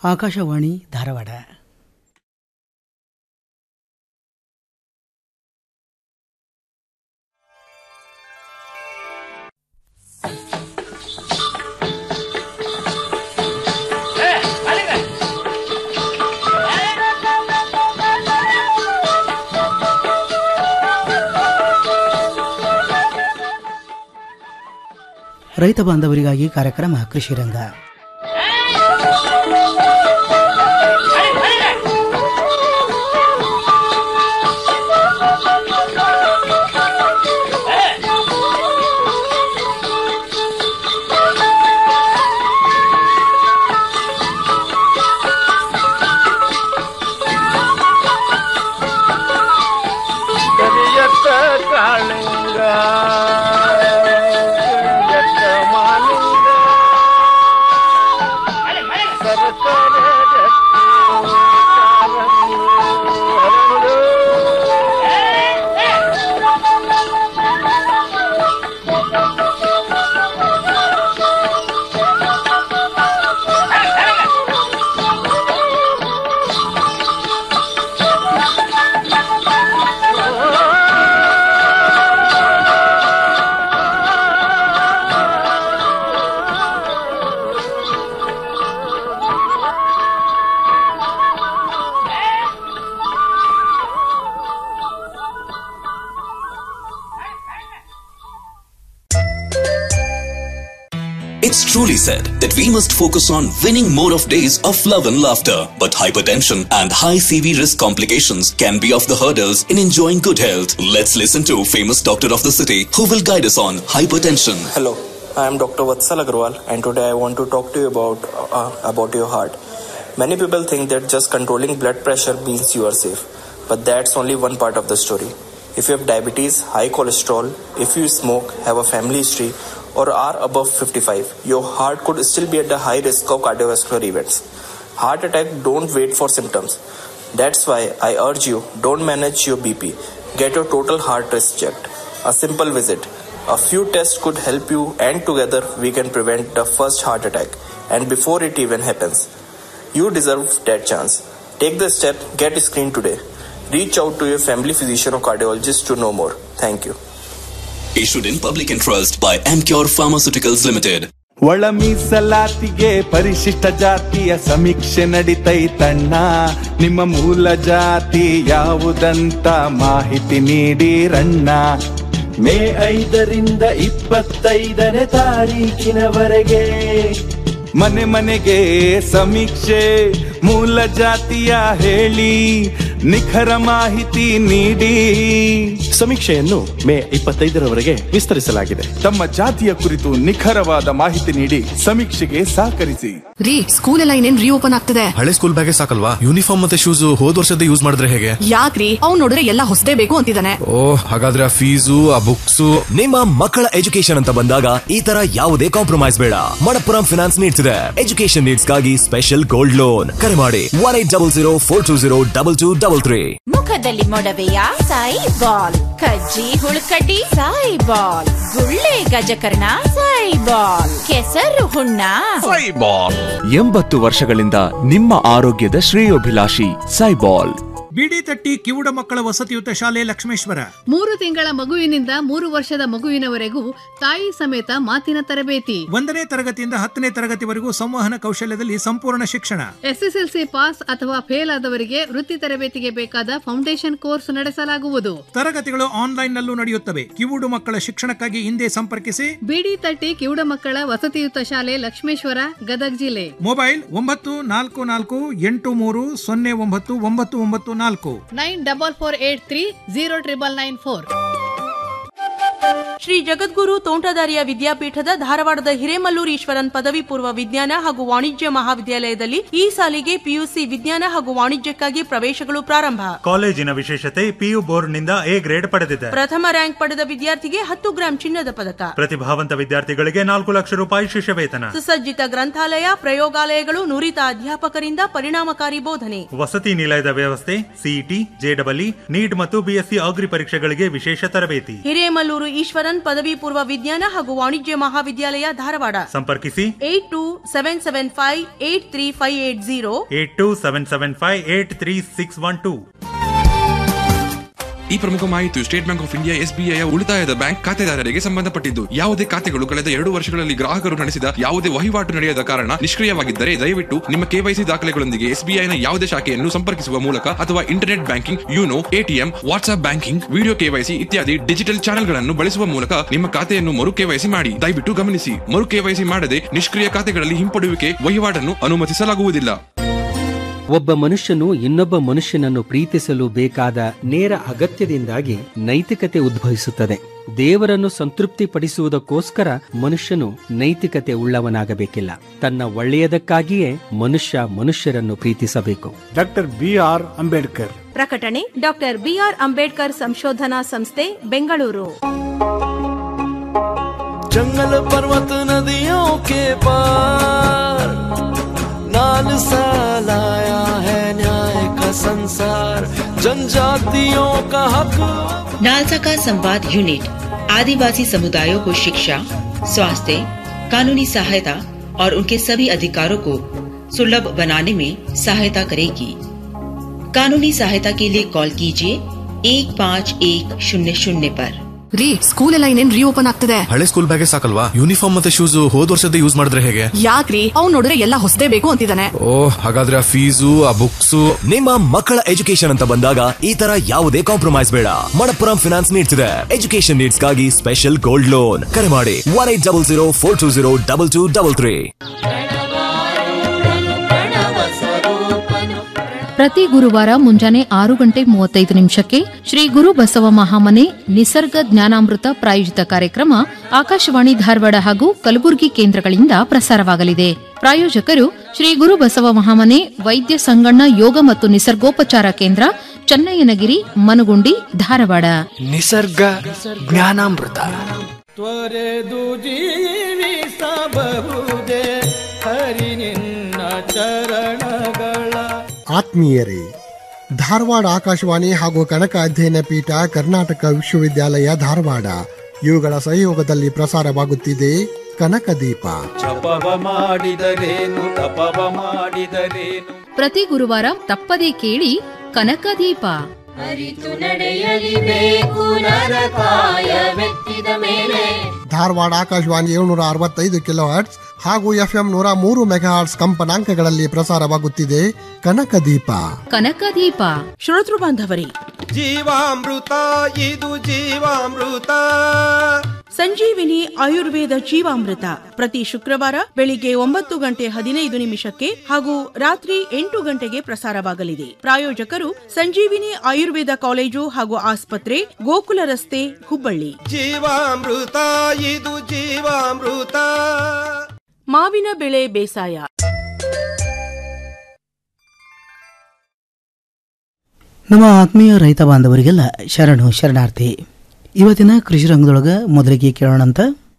ಆಕಾಶವಾಣಿ ಧಾರವಾಡ ರೈತ ಬಾಂಧವರಿಗಾಗಿ ಕಾರ್ಯಕ್ರಮ ಕೃಷಿ ರಂಗ ಕರಿಯತ್ತ ಕಾಳಿಂಗ ಕರಿಯತ್ತ ಮಾಲಿಂಗ ಸರಸರ ರತ್ನ ಕಾಲಂಗು ಹರಳು. It's truly said that we must focus on winning more of days of love and laughter. But hypertension and high CV risk complications can be of the hurdles in enjoying good health. Let's listen to famous doctor of the city who will guide us on hypertension. Hello, I am Dr. Vatsal Agrawal, and today I want to talk to you about uh, about your heart. Many people think that just controlling blood pressure means you are safe, but that's only one part of the story. If you have diabetes, high cholesterol, if you smoke, have a family history, or are above 55, your heart could still be at the high risk of cardiovascular events. Heart attack don't wait for symptoms. That's why I urge you don't manage your BP. Get your total heart risk checked. A simple visit. A few tests could help you and together we can prevent the first heart attack and before it even happens. You deserve that chance. Take the step, get screened today. Reach out to your family physician or cardiologist to know more. Thank you. Issued in public interest by Amcure Pharmaceuticals Limited. ಒಳ ಮೀಸಲಾತಿಗೆ ಪರಿಶಿಷ್ಟ ಜಾತಿಯ ಸಮೀಕ್ಷೆ ನಡಿತೈತಣ್ಣ ನಿಮ್ಮ ಮೂಲ ಜಾತಿ ಯಾವುದಂತ ಮಾಹಿತಿ ನೀಡಿರಣ್ಣ ಮೇ ಐದರಿಂದ ಇಪ್ಪತ್ತೈದನೇ ತಾರೀಕಿನವರೆಗೆ ಮನೆ ಮನೆಗೆ ಸಮೀಕ್ಷೆ ಮೂಲ ಜಾತಿಯ ಹೇಳಿ ನಿಖರ ಮಾಹಿತಿ ನೀಡಿ ಸಮೀಕ್ಷೆಯನ್ನು ಮೇ ಇಪ್ಪತ್ತೈದರವರೆಗೆ ವಿಸ್ತರಿಸಲಾಗಿದೆ ತಮ್ಮ ಜಾತಿಯ ಕುರಿತು ನಿಖರವಾದ ಮಾಹಿತಿ ನೀಡಿ ಸಮೀಕ್ಷೆಗೆ ಸಹಕರಿಸಿ ರೀ ಸ್ಕೂಲ್ ಎಲ್ಲ ಇನ್ನೇನ್ ರೀಓಪನ್ ಆಗ್ತಿದೆ ಹಳೆ ಸ್ಕೂಲ್ ಬ್ಯಾಗೇ ಸಾಕಲ್ವಾ ಯೂನಿಫಾರ್ಮ್ ಮತ್ತೆ ಶೂಸ್ ಹೋದ್ ವರ್ಷದ ಯೂಸ್ ಮಾಡಿದ್ರೆ ಹೇಗೆ ಯಾಕ್ರಿ ಅವ್ನ್ ನೋಡಿದ್ರೆ ಎಲ್ಲ ಹೊಸದೇ ಬೇಕು ಅಂತಿದ್ದಾನೆ ಓ ಹಾಗಾದ್ರೆ ಆ ಫೀಸು ಆ ಬುಕ್ಸ್ ನಿಮ್ಮ ಮಕ್ಕಳ ಎಜುಕೇಶನ್ ಅಂತ ಬಂದಾಗ ಈ ತರ ಯಾವುದೇ ಕಾಂಪ್ರಮೈಸ್ ಬೇಡ ಮಣಪ್ಪುರಂ ಫಿನಾನ್ಸ್ ನೀಡ್ಸ್ ಇದೆ ಎಜುಕೇಶನ್ ನೀಡ್ಸ್ ಗಾಗಿ ಸ್ಪೆಷಲ್ ಗೋಲ್ಡ್ ಲೋನ್ ಕರೆ ಮಾಡಿ one eight double zero four two zero double two double three ಮುಖದಲ್ಲಿ ಮೊಡವೆಯ ಸಾಯಿ ಬಾಲ್ ಕಜ್ಜಿ ಹುಳುಕಡ್ಡಿ ಸಾಯಿ ಬಾಲ್ ಗುಳ್ಳೆ ಗಜಕರ್ಣ ಸಾಯಿ ಬಾಲ್ ಕೆಸರು ಹುಣ್ಣ ಎಂಬತ್ತು ವರ್ಷಗಳಿಂದ ನಿಮ್ಮ ಆರೋಗ್ಯದ ಶ್ರೇಯೋಭಿಲಾಷಿ ಸೈಬಾಲ್ ಬಿಡಿ ತಟ್ಟಿ ಕಿವುಡ ಮಕ್ಕಳ ವಸತಿಯುತ ಶಾಲೆ ಲಕ್ಷ್ಮೇಶ್ವರ ಮೂರು ತಿಂಗಳ ಮಗುವಿನಿಂದ ಮೂರು ವರ್ಷದ ಮಗುವಿನವರೆಗೂ ತಾಯಿ ಸಮೇತ ಮಾತಿನ ತರಬೇತಿ ಒಂದನೇ ತರಗತಿಯಿಂದ ಹತ್ತನೇ ತರಗತಿವರೆಗೂ ಸಂವಹನ ಕೌಶಲ್ಯದಲ್ಲಿ ಸಂಪೂರ್ಣ ಶಿಕ್ಷಣ ಎಸ್ಎಸ್ಎಲ್ಸಿ ಪಾಸ್ ಅಥವಾ ಫೇಲ್ ಆದವರಿಗೆ ವೃತ್ತಿ ತರಬೇತಿಗೆ ಬೇಕಾದ ಫೌಂಡೇಶನ್ ಕೋರ್ಸ್ ನಡೆಸಲಾಗುವುದು ತರಗತಿಗಳು ಆನ್ಲೈನ್ ನಲ್ಲೂ ನಡೆಯುತ್ತವೆ ಕಿವುಡು ಮಕ್ಕಳ ಶಿಕ್ಷಣಕ್ಕಾಗಿ ಹಿಂದೆ ಸಂಪರ್ಕಿಸಿ ಬಿಡಿ ತಟ್ಟಿ ಕಿವುಡ ಮಕ್ಕಳ ವಸತಿಯುತ ಶಾಲೆ ಲಕ್ಷ್ಮೇಶ್ವರ ಗದಗ್ ಜಿಲ್ಲೆ ಮೊಬೈಲ್ ಒಂಬತ್ತು ನಾಲ್ಕು ನಾಲ್ಕು ಎಂಟು ಮೂರು ಸೊನ್ನೆ ಒಂಬತ್ತು ಒಂಬತ್ತು ಒಂಬತ್ತು ನಾಲ್ಕು nine double four eight three zero triple nine four Shri Jagadguru Tontadarya ವಿದ್ಯಾಪೀಠದ ಧಾರವಾಡದ ಹಿರೇಮಲ್ಲೂರು ಈಶ್ವರನ್ ಪದವಿ ಪೂರ್ವ ವಿಜ್ಞಾನ ಹಾಗೂ ವಾಣಿಜ್ಯ ಮಹಾವಿದ್ಯಾಲಯದಲ್ಲಿ ಈ ಸಾಲಿಗೆ ಪಿಯುಸಿ ವಿಜ್ಞಾನ ಹಾಗೂ ವಾಣಿಜ್ಯಕ್ಕಾಗಿ ಪ್ರವೇಶಗಳು ಪ್ರಾರಂಭ ಕಾಲೇಜಿನ ವಿಶೇಷತೆ ಪಿಯು ಬೋರ್ಡ್ನಿಂದ ಎ ಗ್ರೇಡ್ ಪಡೆದಿದೆ ಪ್ರಥಮ ರ್ಯಾಂಕ್ ಪಡೆದ ವಿದ್ಯಾರ್ಥಿಗೆ ಹತ್ತು ಗ್ರಾಂ ಚಿನ್ನದ ಪದಕ ಪ್ರತಿಭಾವಂತ ವಿದ್ಯಾರ್ಥಿಗಳಿಗೆ ನಾಲ್ಕು ಲಕ್ಷ ರೂಪಾಯಿ ಶಿಷ್ಯವೇತನ ಸುಸಜ್ಜಿತ ಗ್ರಂಥಾಲಯ ಪ್ರಯೋಗಾಲಯಗಳು ನುರಿತ ಅಧ್ಯಾಪಕರಿಂದ ಪರಿಣಾಮಕಾರಿ ಬೋಧನೆ ವಸತಿ ನಿಲಯದ ವ್ಯವಸ್ಥೆ ಸಿಇಟಿ ಜೆಡಬ್ಲ್ಇ ನೀಟ್ ಮತ್ತು ಬಿಎಸ್ಸಿ ಅಗ್ರಿ ಪರೀಕ್ಷೆಗಳಿಗೆ ವಿಶೇಷ ತರಬೇತಿ ಹಿರೇಮಲ್ಲೂರು ಈಶ್ವರನ್ ಶರಣ್ ಪದವಿ ಪೂರ್ವ ವಿಜ್ಞಾನ ಹಾಗೂ ವಾಣಿಜ್ಯ ಮಹಾವಿದ್ಯಾಲಯ ಧಾರವಾಡ ಸಂಪರ್ಕಿಸಿ eight two seven seven five eight three five eight zero eight two seven seven five eight three six one two ಈ ಪ್ರಮುಖ ಮಾಹಿತಿಯು State Bank of India SBI ಉಳಿತಾಯದ ಬ್ಯಾಂಕ್ ಖಾತೆದಾರರಿಗೆ ಸಂಬಂಧಪಟ್ಟಿದ್ದು ಯಾವುದೇ ಖಾತೆಗಳು ಕಳೆದ ಎರಡು ವರ್ಷಗಳಲ್ಲಿ ಗ್ರಾಹಕರು ನಡೆಸಿದ ಯಾವುದೇ ವಹಿವಾಟು ನಡೆಯದ ಕಾರಣ ನಿಷ್ಕ್ರಿಯವಾಗಿದ್ದರೆ ದಯವಿಟ್ಟು ನಿಮ್ಮ ಕೆವೈಸಿ ದಾಖಲೆಗಳೊಂದಿಗೆ ಎಸ್ಬಿಐನ ಯಾವುದೇ ಶಾಖೆಯನ್ನು ಸಂಪರ್ಕಿಸುವ ಮೂಲಕ ಅಥವಾ internet banking YONO ATM WhatsApp banking video KYC ಇತ್ಯಾದಿ ಡಿಜಿಟಲ್ ಚಾನೆಲ್ಗಳನ್ನು ಬಳಸುವ ಮೂಲಕ ನಿಮ್ಮ ಖಾತೆಯನ್ನು ಮರು ಕೆವೈಸಿ ಮಾಡಿ ದಯವಿಟ್ಟು ಗಮನಿಸಿ ಮರು ಕೆವೈಸಿ ಮಾಡದೆ ನಿಷ್ಕ್ರಿಯ ಖಾತೆಗಳಲ್ಲಿ ಹಿಂಪಡೆಯುವಿಕೆ ವಹಿವಾಟನ್ನು ಅನುಮತಿಸಲಾಗುವುದಿಲ್ಲ ಒಬ್ಬ ಮನುಷ್ಯನು ಇನ್ನೊಬ್ಬ ಮನುಷ್ಯನನ್ನು ಪ್ರೀತಿಸಲು ಬೇಕಾದ ನೇರ ಅಗತ್ಯದಿಂದಾಗಿ ನೈತಿಕತೆ ಉದ್ಭವಿಸುತ್ತದೆ ದೇವರನ್ನು ಸಂತೃಪ್ತಿಪಡಿಸುವುದಕ್ಕೋಸ್ಕರ ಮನುಷ್ಯನು ನೈತಿಕತೆ ಉಳ್ಳವನಾಗಬೇಕಿಲ್ಲ ತನ್ನ ಒಳ್ಳೆಯದಕ್ಕಾಗಿಯೇ ಮನುಷ್ಯ ಮನುಷ್ಯರನ್ನು ಪ್ರೀತಿಸಬೇಕು ಡಾಕ್ಟರ್ ಬಿ ಆರ್ ಅಂಬೇಡ್ಕರ್ ಪ್ರಕಟಣೆ ಡಾಕ್ಟರ್ ಬಿಆರ್ ಅಂಬೇಡ್ಕರ್ ಸಂಶೋಧನಾ ಸಂಸ್ಥೆ ಬೆಂಗಳೂರು जंगल पर्वत नदियों के पार नाल सा लाया है न्याय का संसार जनजातियों का हक नालसा का संवाद यूनिट आदिवासी समुदायों को शिक्षा स्वास्थ्य कानूनी सहायता और उनके सभी अधिकारों को सुलभ बनाने में सहायता करेगी कानूनी सहायता के लिए कॉल कीजिए एक पाँच एक शून्य शून्य पर ರೀ ಸ್ಕೂಲ್ ಎಲ್ಲ ಇನ್ನೇನ್ ರೀಓಪನ್ ಆಗ್ತದೆ ಹಳೆ ಸ್ಕೂಲ್ ಬ್ಯಾಗೆ ಸಾಕಲ್ವಾ ಯೂನಿಫಾರ್ಮ್ ಮತ್ತೆ ಶೂಸ್ ಹೋದ್ ವರ್ಷದ ಯೂಸ್ ಮಾಡಿದ್ರೆ ಹೇಗೆ ಯಾಕ್ರಿ ಅವ್ನ್ ನೋಡಿದ್ರೆ ಎಲ್ಲ ಹೊಸದೇ ಬೇಕು ಅಂತಿದ್ದಾನೆ ಓ ಹಾಗಾದ್ರೆ ಆ ಫೀಸು ಆ ಬುಕ್ಸ್ ನಿಮ್ಮ ಮಕ್ಕಳ ಎಜುಕೇಶನ್ ಅಂತ ಬಂದಾಗ ಈ ತರ ಯಾವುದೇ ಕಾಂಪ್ರಮೈಸ್ ಬೇಡ ಮಣಪ್ಪುರಂ ಫಿನಾನ್ಸ್ ನೀಡ್ತಿದೆ ಎಜುಕೇಶನ್ ನೀಡ್ಸ್ ಗಾಗಿ ಸ್ಪೆಷಲ್ ಗೋಲ್ಡ್ ಲೋನ್ ಕರೆ ಮಾಡಿ one eight double zero four two zero double two double three ಪ್ರತಿ ಗುರುವಾರ ಮುಂಜಾನೆ ಆರು ಗಂಟೆ ಮೂವತ್ತೈದು ನಿಮಿಷಕ್ಕೆ ಶ್ರೀ ಗುರು ಬಸವ ಮಹಾಮನೆ ನಿಸರ್ಗ ಜ್ಞಾನಾಮೃತ ಪ್ರಾಯೋಜಿತ ಕಾರ್ಯಕ್ರಮ ಆಕಾಶವಾಣಿ ಧಾರವಾಡ ಹಾಗೂ ಕಲಬುರಗಿ ಕೇಂದ್ರಗಳಿಂದ ಪ್ರಸಾರವಾಗಲಿದೆ ಪ್ರಾಯೋಜಕರು ಶ್ರೀ ಗುರು ಬಸವ ಮಹಾಮನೆ ವೈದ್ಯ ಸಂಗಣ್ಣ ಯೋಗ ಮತ್ತು ನಿಸರ್ಗೋಪಚಾರ ಕೇಂದ್ರ ಚನ್ನಯ್ಯನಗಿರಿ ಮನಗುಂಡಿ ಧಾರವಾಡ ನಿಸರ್ಗ ಜ್ಞಾನಾಮೃತ ತ್ವರೆದು ಜೀವಿಸಬಹುದೇ ಹರಿ ನಿನ್ನ ಚರಣಗಳ ಆತ್ಮೀಯರೇ ಧಾರವಾಡ ಆಕಾಶವಾಣಿ ಹಾಗೂ ಕನಕ ಅಧ್ಯಯನ ಪೀಠ ಕರ್ನಾಟಕ ವಿಶ್ವವಿದ್ಯಾಲಯ ಧಾರವಾಡ ಇವುಗಳ ಸಹಯೋಗದಲ್ಲಿ ಪ್ರಸಾರವಾಗುತ್ತಿದೆ ಕನಕ ದೀಪ ಜಪವ ಮಾಡಿದರೇನು ತಪವ ಮಾಡಿದರೇನು ಪ್ರತಿ ಗುರುವಾರ ತಪ್ಪದೇ ಕೇಳಿ ಕನಕದೀಪ ಅರಿತು ನಡೆಯಲಿಬೇಕು ನರಕಾಯವೆತ್ತಿದ ಮೇಲೆ ಧಾರವಾಡ ಆಕಾಶವಾಣಿ ಏಳ್ನೂರ ಅರವತ್ತೈದು ಕಿಲೋ ಹರ್ಟ್ಸ್ ಹಾಗೂ ಎಫ್ಎಂ ನೂರ ಮೂರು ಮೆಗಾಹರ್ಟ್ಸ್ ಕಂಪನಾಂಕಗಳಲ್ಲಿ ಪ್ರಸಾರವಾಗುತ್ತಿದೆ ಕನಕ ದೀಪ ಕನಕದೀಪ ಶ್ರೋತೃ ಬಾಂಧವರೇ ಜೀವಾಮೃತ ಇದು ಜೀವಾಮೃತ ಸಂಜೀವಿನಿ ಆಯುರ್ವೇದ ಜೀವಾಮೃತ ಪ್ರತಿ ಶುಕ್ರವಾರ ಬೆಳಿಗ್ಗೆ ಒಂಬತ್ತು ಗಂಟೆ ಹದಿನೈದು ನಿಮಿಷಕ್ಕೆ ಹಾಗೂ ರಾತ್ರಿ ಎಂಟು ಗಂಟೆಗೆ ಪ್ರಸಾರವಾಗಲಿದೆ ಪ್ರಾಯೋಜಕರು ಸಂಜೀವಿನಿ ಆಯುರ್ವೇದ ಕಾಲೇಜು ಹಾಗೂ ಆಸ್ಪತ್ರೆ ಗೋಕುಲ ರಸ್ತೆ ಹುಬ್ಬಳ್ಳಿ ಜೀವಾಮೃತ ಇದು ಜೀವಾಮೃತ ಮಾವಿನ ಬೆಳೆ ಬೇಸಾಯ ನಮ್ಮ ಆತ್ಮೀಯ ರೈತ ಬಾಂಧವರಿಗೆಲ್ಲ ಶರಣು ಶರಣಾರ್ಥಿ ಇವತ್ತಿನ ಕೃಷಿ ರಂಗದೊಳಗೆ ಮೊದಲಿಗೆ ಕೇಳೋಣಂತ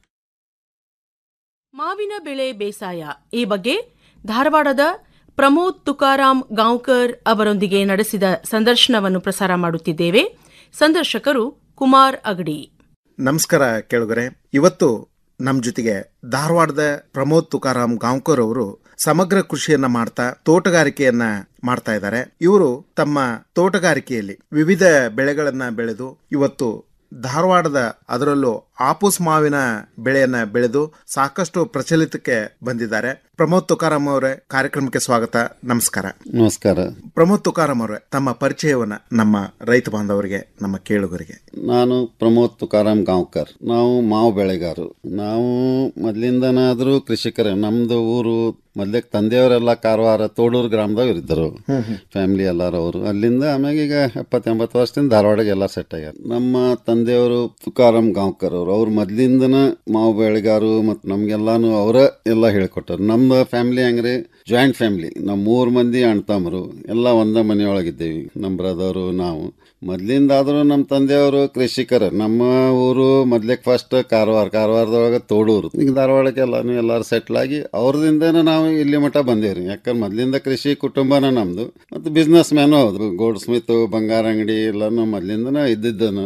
ಮಾವಿನ ಬೆಳೆ ಬೇಸಾಯ ಈ ಬಗ್ಗೆ ಧಾರವಾಡದ ಪ್ರಮೋದ್ ತುಕಾರಾಮ್ ಗಾಂವ್ಕರ್ ಅವರೊಂದಿಗೆ ನಡೆಸಿದ ಸಂದರ್ಶನವನ್ನು ಪ್ರಸಾರ ಮಾಡುತ್ತಿದ್ದೇವೆ ಸಂದರ್ಶಕರು ಕುಮಾರ್ ಅಗಡಿ ನಮಸ್ಕಾರ ಕೇಳುಗರೆ ಇವತ್ತು ನಮ್ಮ ಜೊತೆಗೆ ಧಾರವಾಡದ ಪ್ರಮೋದ್ ತುಕಾರಾಮ್ ಗಾಂವ್ಕರ್ ಅವರು ಸಮಗ್ರ ಕೃಷಿಯನ್ನ ಮಾಡ್ತಾ ತೋಟಗಾರಿಕೆಯನ್ನ ಮಾಡ್ತಾ ಇದ್ದಾರೆ ಇವರು ತಮ್ಮ ತೋಟಗಾರಿಕೆಯಲ್ಲಿ ವಿವಿಧ ಬೆಳೆಗಳನ್ನ ಬೆಳೆದು ಇವತ್ತು ಧಾರವಾಡದ ಅದರಲ್ಲೂ ಆಪೂಸ್ ಮಾವಿನ ಬೆಳೆಯನ್ನ ಬೆಳೆದು ಸಾಕಷ್ಟು ಪ್ರಚಲಿತಕ್ಕೆ ಬಂದಿದ್ದಾರೆ ಪ್ರಮೋದ್ ತುಕಾರಾಮ್ ಅವರೇ ಕಾರ್ಯಕ್ರಮಕ್ಕೆ ಸ್ವಾಗತ ನಮಸ್ಕಾರ ನಮಸ್ಕಾರ ಪ್ರಮೋದ್ ತುಕಾರಾಮ್ ಅವರೇ ತಮ್ಮ ಪರಿಚಯವನ್ನ ನಮ್ಮ ರೈತ ಬಾಂಧವರಿಗೆ ನಮ್ಮ ಕೇಳುಗರಿಗೆ ನಾನು ಪ್ರಮೋದ್ ತುಕಾರಾಮ್ ಗಾಂವ್ಕರ್ ನಾವು ಮಾವು ಬೆಳೆಗಾರರು ನಾವು ಮೊದ್ಲಿಂದನಾದ್ರೂ ಕೃಷಿಕರೇ ನಮ್ದು ಊರು ಮೊದ್ಲಕ್ಕೆ ತಂದೆಯವರೆಲ್ಲ ಕಾರವಾರ ತೋಡೂರು ಗ್ರಾಮದಾಗ ಇದ್ದರು ಫ್ಯಾಮಿಲಿ ಎಲ್ಲಾರು ಅವರು ಅಲ್ಲಿಂದ ಆಮ್ಯಾಗ ಈಗ ಎಪ್ಪತ್ತೆಂಬತ್ತು ವರ್ಷದಿಂದ ಧಾರವಾಡಗೆ ಎಲ್ಲ ಸೆಟ್ ಆಗ್ಯಾರ ನಮ್ಮ ತಂದೆಯವರು ತುಕಾರಾಮ್ ಗಾಂವ್ಕರ್ ಅವರು ಅವ್ರು ಮೊದ್ಲಿಂದನ ಮಾವು ಬೆಳೆಗಾರು ಮತ್ತು ನಮ್ಗೆಲ್ಲಾನು ಅವರ ಎಲ್ಲ ಹೇಳ್ಕೊಟ್ಟಾರ ನಮ್ಮ ಫ್ಯಾಮಿಲಿ ಹೆಂಗ್ರಿ ಜಾಯಿಂಟ್ ಫ್ಯಾಮಿಲಿ ನಮ್ಮ ಮೂರು ಮಂದಿ ಅಣ್ತಮ್ಮರು ಎಲ್ಲ ಒಂದ ಮನೆಯೊಳಗಿದ್ದೇವೆ ನಮ್ಮ ಬ್ರದರು ನಾವು ಮೊದ್ಲಿಂದಾದರೂ ನಮ್ಮ ತಂದೆಯವರು ಕೃಷಿಕರ ನಮ್ಮ ಊರು ಮೊದ್ಲಿಗೆ ಫಸ್ಟ್ ಕಾರವಾರ ಕಾರವಾರದೊಳಗೆ ತೋಡೂರು ಈಗ ಧಾರವಾಡಕ್ಕೆ ಎಲ್ಲಾನು ಎಲ್ಲಾರು ಸೆಟ್ಲ್ ಆಗಿ ಅವ್ರದಿಂದನೇ ನಾವು ಇಲ್ಲಿ ಮಠ ಬಂದೇವ್ರಿ ಯಾಕಂದ್ರೆ ಮೊದ್ಲಿಂದ ಕೃಷಿ ಕುಟುಂಬನ ನಮ್ದು ಮತ್ತು ಬಿಸ್ನೆಸ್ ಮ್ಯಾನು ಹೌದು ಗೋಲ್ಡ್ ಸ್ಮಿತ್ ಬಂಗಾರ ಅಂಗಡಿ ಎಲ್ಲಾನು ಮೊದ್ಲಿಂದನೇ ಇದ್ದಿದ್ದ ನಾನು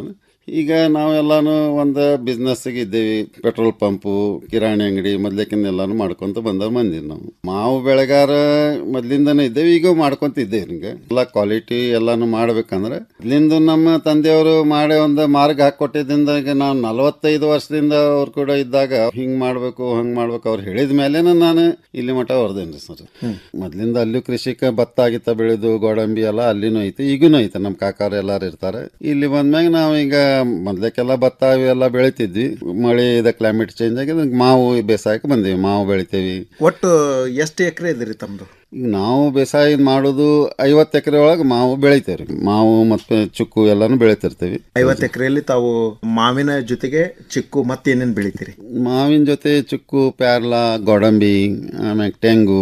ಈಗ ನಾವೆಲ್ಲಾನು ಒಂದು ಬಿಸ್ನೆಸ್ಸಿಗೆ ಇದ್ದೇವೆ ಪೆಟ್ರೋಲ್ ಪಂಪು ಕಿರಾಣಿ ಅಂಗಡಿ ಮೊದ್ಲೇಕಿಂದ ಎಲ್ಲಾನು ಮಾಡ್ಕೊಂತ ಬಂದವ್ರು ಮಂದಿ ನಾವು ಮಾವು ಬೆಳೆಗಾರ ಮೊದ್ಲಿಂದನೇ ಇದ್ದೇವೆ ಈಗ ಮಾಡ್ಕೊಂತ ಇದ್ದೇವೆ ಹಿಂಗೆ ಎಲ್ಲ ಕ್ವಾಲಿಟಿ ಎಲ್ಲಾನು ಮಾಡ್ಬೇಕಂದ್ರೆ ಇಲ್ಲಿಂದ ನಮ್ಮ ತಂದೆಯವರು ಮಾಡಿ ಒಂದು ಮಾರ್ಗ ಹಾಕೊಟ್ಟಿದ್ದರಿಂದ ಈಗ ನಾನು ನಲವತ್ತೈದು ವರ್ಷದಿಂದ ಅವ್ರು ಕೂಡ ಇದ್ದಾಗ ಹಿಂಗ್ ಮಾಡ್ಬೇಕು ಹಂಗ್ ಮಾಡ್ಬೇಕು ಅವ್ರು ಹೇಳಿದ ಮೇಲೆ ನಾನು ಇಲ್ಲಿ ಮಠ ಹೊರದೇನ್ರಿ ಸರ್ ಮೊದ್ಲಿಂದ ಅಲ್ಲೂ ಕೃಷಿಕ ಭತ್ತ ಆಗಿತ್ತ ಬೆಳೆದು ಗೋಡಂಬಿ ಎಲ್ಲ ಅಲ್ಲಿನೂ ಐತಿ ಈಗೂನು ಐತೆ ನಮ್ಮ ಕಾಕಾರ ಎಲ್ಲಾರು ಇರ್ತಾರೆ ಇಲ್ಲಿ ಬಂದ್ಮ್ಯಾಗ ನಾವು ಈಗ ಮೊದ್ಲಕ್ಕೆಲ್ಲ ಭತ್ತ ಇವೆಲ್ಲ ಬೆಳಿತಿದ್ವಿ ಮಳೆ ಇದ ಕ್ಲೈಮೇಟ್ ಚೇಂಜ್ ಆಗಿ ಅದಕ್ಕೆ ಮಾವು ಬೇಸಾಯಕ್ಕೆ ಬಂದೀವಿ ಮಾವು ಬೆಳಿತೇವಿ ಒಟ್ಟು ಎಷ್ಟು ಎಕರೆ ಇದ್ರಿ ತಮ್ದು ಈಗ ನಾವು ಬೇಸಾಯ ಮಾಡೋದು ಐವತ್ತು ಎಕರೆ ಒಳಗೆ ಮಾವು ಬೆಳಿತೇವೆ ರೀ ಮಾವು ಮತ್ತು ಚುಕ್ಕು ಎಲ್ಲಾನು ಬೆಳಿತಿರ್ತೀವಿ ಐವತ್ತು ಎಕರೆಯಲ್ಲಿ ತಾವು ಮಾವಿನ ಜೊತೆಗೆ ಚಿಕ್ಕು ಮತ್ತೇನೇನು ಬೆಳಿತೀರಿ ಮಾವಿನ ಜೊತೆ ಚುಕ್ಕು ಪ್ಯಾರ್ಲ ಗೋಡಂಬಿ ಆಮ್ಯಾಗ ತೆಂಗು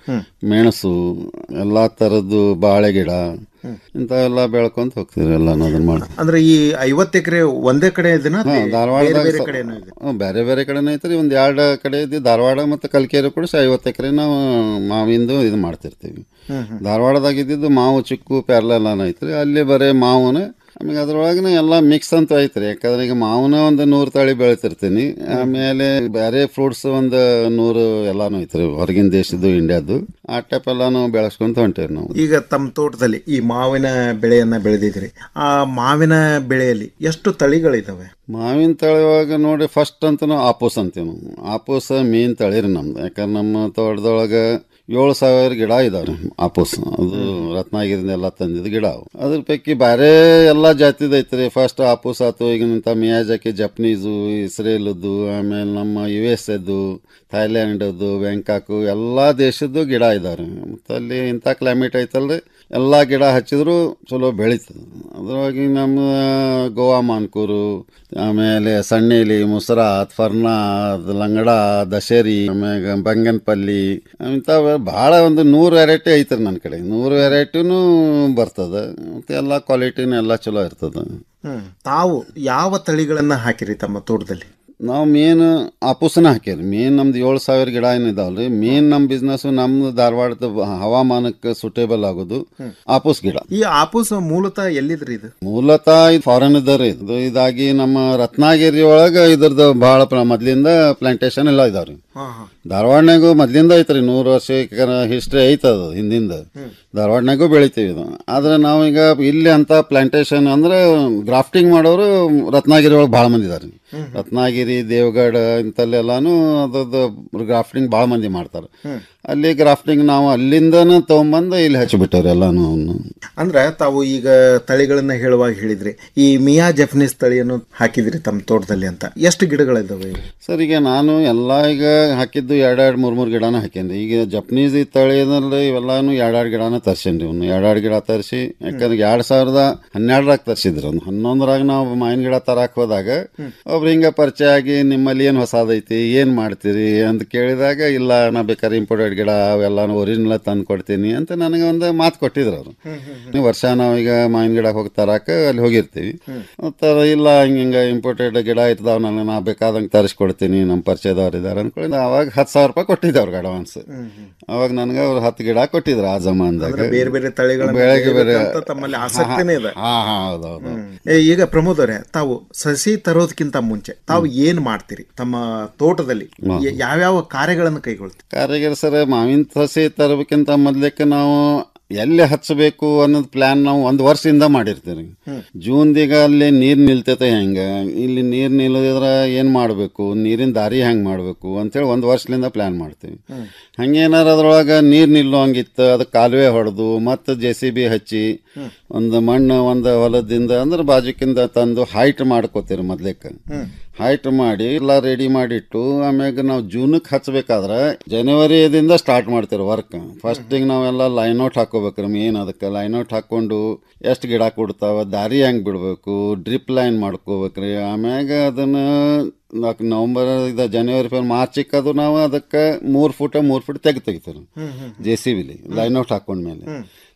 ಮೆಣಸು ಎಲ್ಲ ಥರದ್ದು ಬಾಳೆ ಗಿಡ ಇಂಥವೆಲ್ಲ ಬೆಳ್ಕೊಂತ ಹೋಗ್ತೀವಿ ಎಲ್ಲ ಅದನ್ನ ಮಾಡಿ ಅಂದ್ರೆ ಈ ಐವತ್ತು ಎಕರೆ ಒಂದೇ ಕಡೆ ಇದನ್ನ ಹಾ, ಧಾರವಾಡದಾಗ ಬೇರೆ ಸ- ಕಡೆನೂ ಇದೆ ಹ್ಮ್, ಬೇರೆ ಬೇರೆ ಕಡೆನೂ ಐತ್ರಿ ಒಂದು ಎರಡು ಕಡೆ ಇದ್ದು ಧಾರವಾಡ ಮತ್ತು ಕಲ್ಕೇರಿ ಕೂಡ ಸ ಐವತ್ತು ಎಕರೆ ನಾವು ಮಾವಿಂದು ಇದು ಮಾಡ್ತಿರ್ತೀವಿ ಹ್ಮ್, ಹ್ಮ್. ಧಾರವಾಡದಾಗ ಇದ್ದಿದ್ದು ಮಾವು ಚಿಕ್ಕು ಪ್ಯಾರ್ಲ ಎಲ್ಲ ಐತ್ರಿ ಅಲ್ಲಿ ಬರೀ ಮಾವುನ ಆಮೇಲೆ ಅದ್ರೊಳಗನೆ ಎಲ್ಲ ಮಿಕ್ಸ್ ಅಂತ ಐತ್ರಿ ಯಾಕಂದ್ರೆ ಈಗ ಮಾವುನ ಒಂದು ನೂರು ತಳಿ ಬೆಳಿತಿರ್ತೀನಿ ಆಮೇಲೆ ಬೇರೆ ಫ್ರೂಟ್ಸ್ ಒಂದು ನೂರು ಎಲ್ಲಾನು ಐತ್ರಿ ಹೊರಗಿನ ದೇಶದ್ದು ಇಂಡಿಯಾದ್ದು ಆ ಟೈಪ್ ಎಲ್ಲಾನು ಬೆಳೆಸ್ಕೊಂತ ಹೊಂಟೇವಿ ನಾವು ಈಗ ತಮ್ಮ ತೋಟದಲ್ಲಿ ಈ ಮಾವಿನ ಬೆಳೆಯನ್ನ ಬೆಳೆದಿದ್ರಿ ಆ ಮಾವಿನ ಬೆಳೆಯಲ್ಲಿ ಎಷ್ಟು ತಳಿಗಳಿದಾವೆ ಮಾವಿನ ತಳಿ ಒಳಗೆ ನೋಡಿ ಫಸ್ಟ್ ಅಂತ ನಾವು ಆಪೂಸ್ ಅಂತೀವಿ ನಾವು ಆಪೂಸ್ ಮೀನ್ ತಳಿ ರೀ ನಮ್ದು ಯಾಕಂದ್ರೆ ನಮ್ಮ ತೋಟದೊಳಗೆ ಏಳು ಸಾವಿರ ಗಿಡ ಇದಾವೆ ರೀ ಆಪೂಸ್ ಅದು ರತ್ನಗಿರಿಂದ ಎಲ್ಲ ತಂದಿದ್ದು ಗಿಡ ಅವು ಅದ್ರ ಪೈಕಿ ಬೇರೆ ಎಲ್ಲ ಜಾತಿದು ಐತ್ರಿ ಫಸ್ಟ್ ಆಪೂಸ್ ಆತು ಈಗ ನಿಂತ ಮಿಯಾಜಾಕಿ ಜಪ್ನೀಸು ಇಸ್ರೇಲದ್ದು ಆಮೇಲೆ ನಮ್ಮ ಯು ಎಸ್ ಎದ್ದು ಥೈಲ್ಯಾಂಡದ್ದು ಬ್ಯಾಂಕಾಕು ಎಲ್ಲ ದೇಶದ್ದು ಗಿಡ ಇದಾವೆ ಮತ್ತು ಅಲ್ಲಿ ಇಂಥ ಕ್ಲೈಮೇಟ್ ಐತಲ್ರಿ ಎಲ್ಲ ಗಿಡ ಹಚ್ಚಿದ್ರು ಚಲೋ ಬೆಳೀತದೆ ಅದ್ರೊಳಗೆ ನಮ್ಮ ಗೋವಾ ಮಾನ್ಕೂರು ಆಮೇಲೆ ಸಣ್ಣೇಲಿ ಮುಸರಾತ್ ಫರ್ನಾದ್ ಲಂಗಡ ದಶೇರಿ ಆಮ್ಯಾಗ ಬಂಗನಪಲ್ಲಿ ಇಂಥವು ಭಾಳ ಒಂದು ನೂರು ವೆರೈಟಿ ಐತ್ರಿ ನನ್ನ ಕಡೆ ನೂರು ವೆರೈಟಿನೂ ಬರ್ತದೆ ಮತ್ತು ಎಲ್ಲ ಕ್ವಾಲಿಟಿನೂ ಎಲ್ಲ ಚಲೋ ಇರ್ತದೆ ಹ್ಮ್ ತಾವು ಯಾವ ತಳಿಗಳನ್ನ ಹಾಕಿರಿ ತಮ್ಮ ತೋಟದಲ್ಲಿ ನಾವು ಮೇನ್ ಆಪೂಸನ ಹಾಕೇರಿ ಮೇನ್ ನಮ್ದು ಏಳು ಸಾವಿರ ಗಿಡ ಏನು ಇದಾವಲ್ರಿ ಮೇನ್ ನಮ್ಮ ಬಿಸ್ನೆಸ್ ನಮ್ದು ಧಾರವಾಡದ ಹವಾಮಾನಕ್ಕೆ ಸುಟೇಬಲ್ ಆಗೋದು ಆಪೂಸ್ ಗಿಡ ಈ ಆಪೂಸ್ ಮೂಲತಃ ಎಲ್ಲಿದ್ರಿ ಇದು ಮೂಲತಃ ಇದು ಫಾರಿನ್ ಇದ್ದಾರೆ ಇದು ಇದಾಗಿ ನಮ್ಮ ರತ್ನಗಿರಿ ಒಳಗೆ ಇದ್ರದ್ದು ಭಾಳ ಪ್ರ ಮೊದ್ಲಿಂದ ಪ್ಲಾಂಟೇಶನ್ ಎಲ್ಲ ಇದಾವ್ರಿ ಹಾ ಹಾ ಧಾರವಾಡನಾಗೂ ಮೊದ್ಲಿಂದ ಐತ್ರಿ ನೂರು ವರ್ಷ ಹಿಸ್ಟ್ರಿ ಐತೆ ಅದು ಹಿಂದಿಂದ ಧಾರವಾಡನಾಗೂ ಬೆಳಿತೀವಿ ಇದು ಆದ್ರೆ ನಾವೀಗ ಇಲ್ಲಿ ಅಂತ ಪ್ಲಾಂಟೇಶನ್ ಅಂದ್ರೆ ಗ್ರಾಫ್ಟಿಂಗ್ ಮಾಡೋರು ರತ್ನಗಿರಿ ಒಳಗೆ ಭಾಳ ಮಂದಿ ಇದಾರೆ ರತ್ನಗಿರಿ ದೇವಗಢ ಇಂಥಲ್ಲೆಲ್ಲಾನು ಅದ್ರದ್ದು ಗ್ರಾಫ್ಟಿಂಗ್ ಭಾಳ ಮಂದಿ ಮಾಡ್ತಾರೆ ಅಲ್ಲಿ ಗ್ರಾಫ್ಟಿಂಗ್ ನಾವು ಅಲ್ಲಿಂದನೂ ತೊಗೊಂಬಂದು ಇಲ್ಲಿ ಹಚ್ಚಿಬಿಟ್ಟವ್ರಿ ಎಲ್ಲಾನು ಅವ್ನು. ಅಂದ್ರೆ ತಾವು ಈಗ ತಳಿಗಳನ್ನ ಹೇಳುವಾಗ ಹೇಳಿದ್ರಿ ಈ ಮಿಯಾ ಜಪನೀಸ್ ತಳಿಯನ್ನು ಹಾಕಿದ್ರಿ ತಮ್ಮ ತೋಟದಲ್ಲಿ ಅಂತ ಎಷ್ಟು ಗಿಡಗಳಿದಾವೆ ಇವು? ಸರ್ ಈಗ ನಾನು ಎಲ್ಲ ಈಗ ಹಾಕಿದ್ದು ಎರಡೆರಡು ಮೂರು ಮೂರು ಗಿಡನ ಹಾಕೇನ್ರಿ ಈಗ ಜಪನೀಸ್ ಈ ತಳಿನಲ್ಲಿ ಇವೆಲ್ಲಾನು ಎರಡೆರಡು ಗಿಡನ ತರ್ಸೇನ್ರಿ ಇವ್ನು ಎರಡೆರಡು ಗಿಡ ತರಿಸಿ ಯಾಕಂದ್ರೆ ಎರಡು ಸಾವಿರದ ಹನ್ನೆರಡರಾಗ ತರಿಸಿದ್ರು ಅವ್ನು ಹನ್ನೊಂದರಾಗ ನಾವು ಮಾವಿನ ಗಿಡ ತರಾಕ್ ಹೋದಾಗ ಒಬ್ರು ಹಿಂಗೆ ಪರಿಚಯ ಆಗಿ ನಿಮ್ಮಲ್ಲಿ ಏನು ಹೊಸದೈತಿ ಏನು ಮಾಡ್ತೀರಿ ಅಂತ ಕೇಳಿದಾಗ ಇಲ್ಲ ನಾ ಬೇಕಾದ್ರೆ ಇಂಪೋರ್ಟೆಡ್ ಗಿಡ ಅವೆಲ್ಲಾನು ಒರಿಜಿನಲ್ ತಂದು ಕೊಡ್ತೀನಿ ಅಂತ ನನಗೆ ಒಂದು ಮಾತು ಕೊಟ್ಟಿದ್ರು ಅವರು ನೀವು ವರ್ಷ ನಾವೀಗ ಮಾವಿನ ಗಿಡ ಹೋಗಿ ತರಾಕ ಅಲ್ಲಿ ಹೋಗಿರ್ತೀವಿ ಮತ್ತು ಇಲ್ಲ ಹಿಂಗೆ ಹಿಂಗೆ ಇಂಪೋರ್ಟೆಡ್ ಗಿಡ ಇರ್ತಾವ ನನಗೆ ನಾ ಬೇಕಾದಂಗೆ ತರಿಸ್ಕೊಡ್ತೀನಿ ನಮ್ಮ ಪರಿಚಯದವ್ರು ಇದ್ದಾರೆ ಅಂದ್ಕೊಂಡು ಅವಾಗ ಹತ್ತು ಸಾವಿರ ರೂಪಾಯಿ ಕೊಟ್ಟಿದ್ದೆ ಅವ್ರಿಗೆ ಅಡ್ವಾನ್ಸ್ ಅವಾಗ ನನಗೆ ಅವ್ರು ಹತ್ತು ಗಿಡ ಕೊಟ್ಟಿದ್ರು ಆ ಜಮಾನ್ದಾಗ ಅಂದ್ರೆ ಬೇರೆ ಬೇರೆ ತಳಿಗಳನ್ನ ಬೆಳಗ್ಗೆ ಬೇರೆ ಬೆಳಿಬೇಕಂತ ತಮ್ಮಲ್ಲಿ ಆಸಕ್ತಿನೇ ಇದೆ ಹಾ ಹಾ ಹೌದು ಹೌದು ಏ, ಈಗ ಪ್ರಮೋದ್ ಅವರೇ ತಾವು ಸಸಿ ತರೋದಕ್ಕಿಂತ ಮುಂಚೆ ತಾವು ಏನ್ ಮಾಡ್ತೀರಿ ತಮ್ಮ ತೋಟದಲ್ಲಿ ಹಾ. ಯ- ಯಾವ್ಯಾವ ಕಾರ್ಯಗಳನ್ನು ಕೈಗೊಳ್ತೀರಿ ಕಾರಿಗರ್ ಸರ್ ಮಾವಿನ ಸಸಿ ತರಬೇಕಿಂತ ಮೊದ್ಲಕ್ಕೆ ನಾವು ಎಲ್ಲಿ ಹಚ್ಚಬೇಕು ಅನ್ನೋದು ಪ್ಲಾನ್ ನಾವು ಒಂದು ವರ್ಷದಿಂದ ಮಾಡಿರ್ತೀವಿ ಜೂನ್ದೀಗ ಅಲ್ಲಿ ನೀರು ನಿಲ್ತೈತೆ ಹೆಂಗೆ ಇಲ್ಲಿ ನೀರು ನಿಲ್ಲದಿದ್ರೆ ಏನು ಮಾಡಬೇಕು ನೀರಿನ ದಾರಿ ಹೆಂಗೆ ಮಾಡಬೇಕು ಅಂತೇಳಿ ಒಂದು ವರ್ಷದಿಂದ ಪ್ಲಾನ್ ಮಾಡ್ತೀವಿ ಹಂಗೇನಾರು ಅದ್ರೊಳಗೆ ನೀರು ನಿಲ್ಲೋಂಗಿತ್ತು ಅದಕ್ಕೆ ಕಾಲುವೆ ಹೊಡೆದು ಮತ್ತು ಜೆ ಸಿ ಬಿ ಹಚ್ಚಿ ಒಂದು ಮಣ್ಣು ಒಂದು ಹೊಲದಿಂದ ಅಂದ್ರೆ ಬಾಜುಕಿಂದ ತಂದು ಹೈಟ್ ಮಾಡ್ಕೋತೀರಿ ಮೊದ್ಲಕ್ಕೆ ಹೈಟ್ ಮಾಡಿ ಎಲ್ಲ ರೆಡಿ ಮಾಡಿಟ್ಟು ಆಮ್ಯಾಗ ನಾವು ಜೂನಕ್ಕೆ ಹಚ್ಬೇಕಾದ್ರೆ ಜನವರಿದಿಂದ ಸ್ಟಾರ್ಟ್ ಮಾಡ್ತೀವಿ ವರ್ಕ್ ಫಸ್ಟಿಗೆ ನಾವೆಲ್ಲ ಲೈನ್ ಔಟ್ ಹಾಕೋಬೇಕ್ರಿ ಮೇನ್ ಅದಕ್ಕೆ ಲೈನ್ ಔಟ್ ಹಾಕ್ಕೊಂಡು ಎಷ್ಟು ಗಿಡ ಕೊಡ್ತಾವ ದಾರಿ ಹೆಂಗೆ ಬಿಡಬೇಕು ಡ್ರಿಪ್ ಲೈನ್ ಮಾಡ್ಕೋಬೇಕ್ರಿ ಆಮ್ಯಾಗ ಅದನ್ನು ನಾಲ್ಕು ನವಂಬರ್ ಇದು ಜನವರಿ ಫೆಬ್ರವರಿ ಮಾರ್ಚಿಗೆ ಅದು ನಾವು ಅದಕ್ಕೆ ಮೂರು ಫುಟ್ ಮೂರು ಫುಟ್ ತೆಗಿ ತೆಗಿತೀವಿ ಜೆ ಸಿ ಬಿಲಿ ಲೈನ್ ಔಟ್ ಹಾಕೊಂಡ್ಮೇಲೆ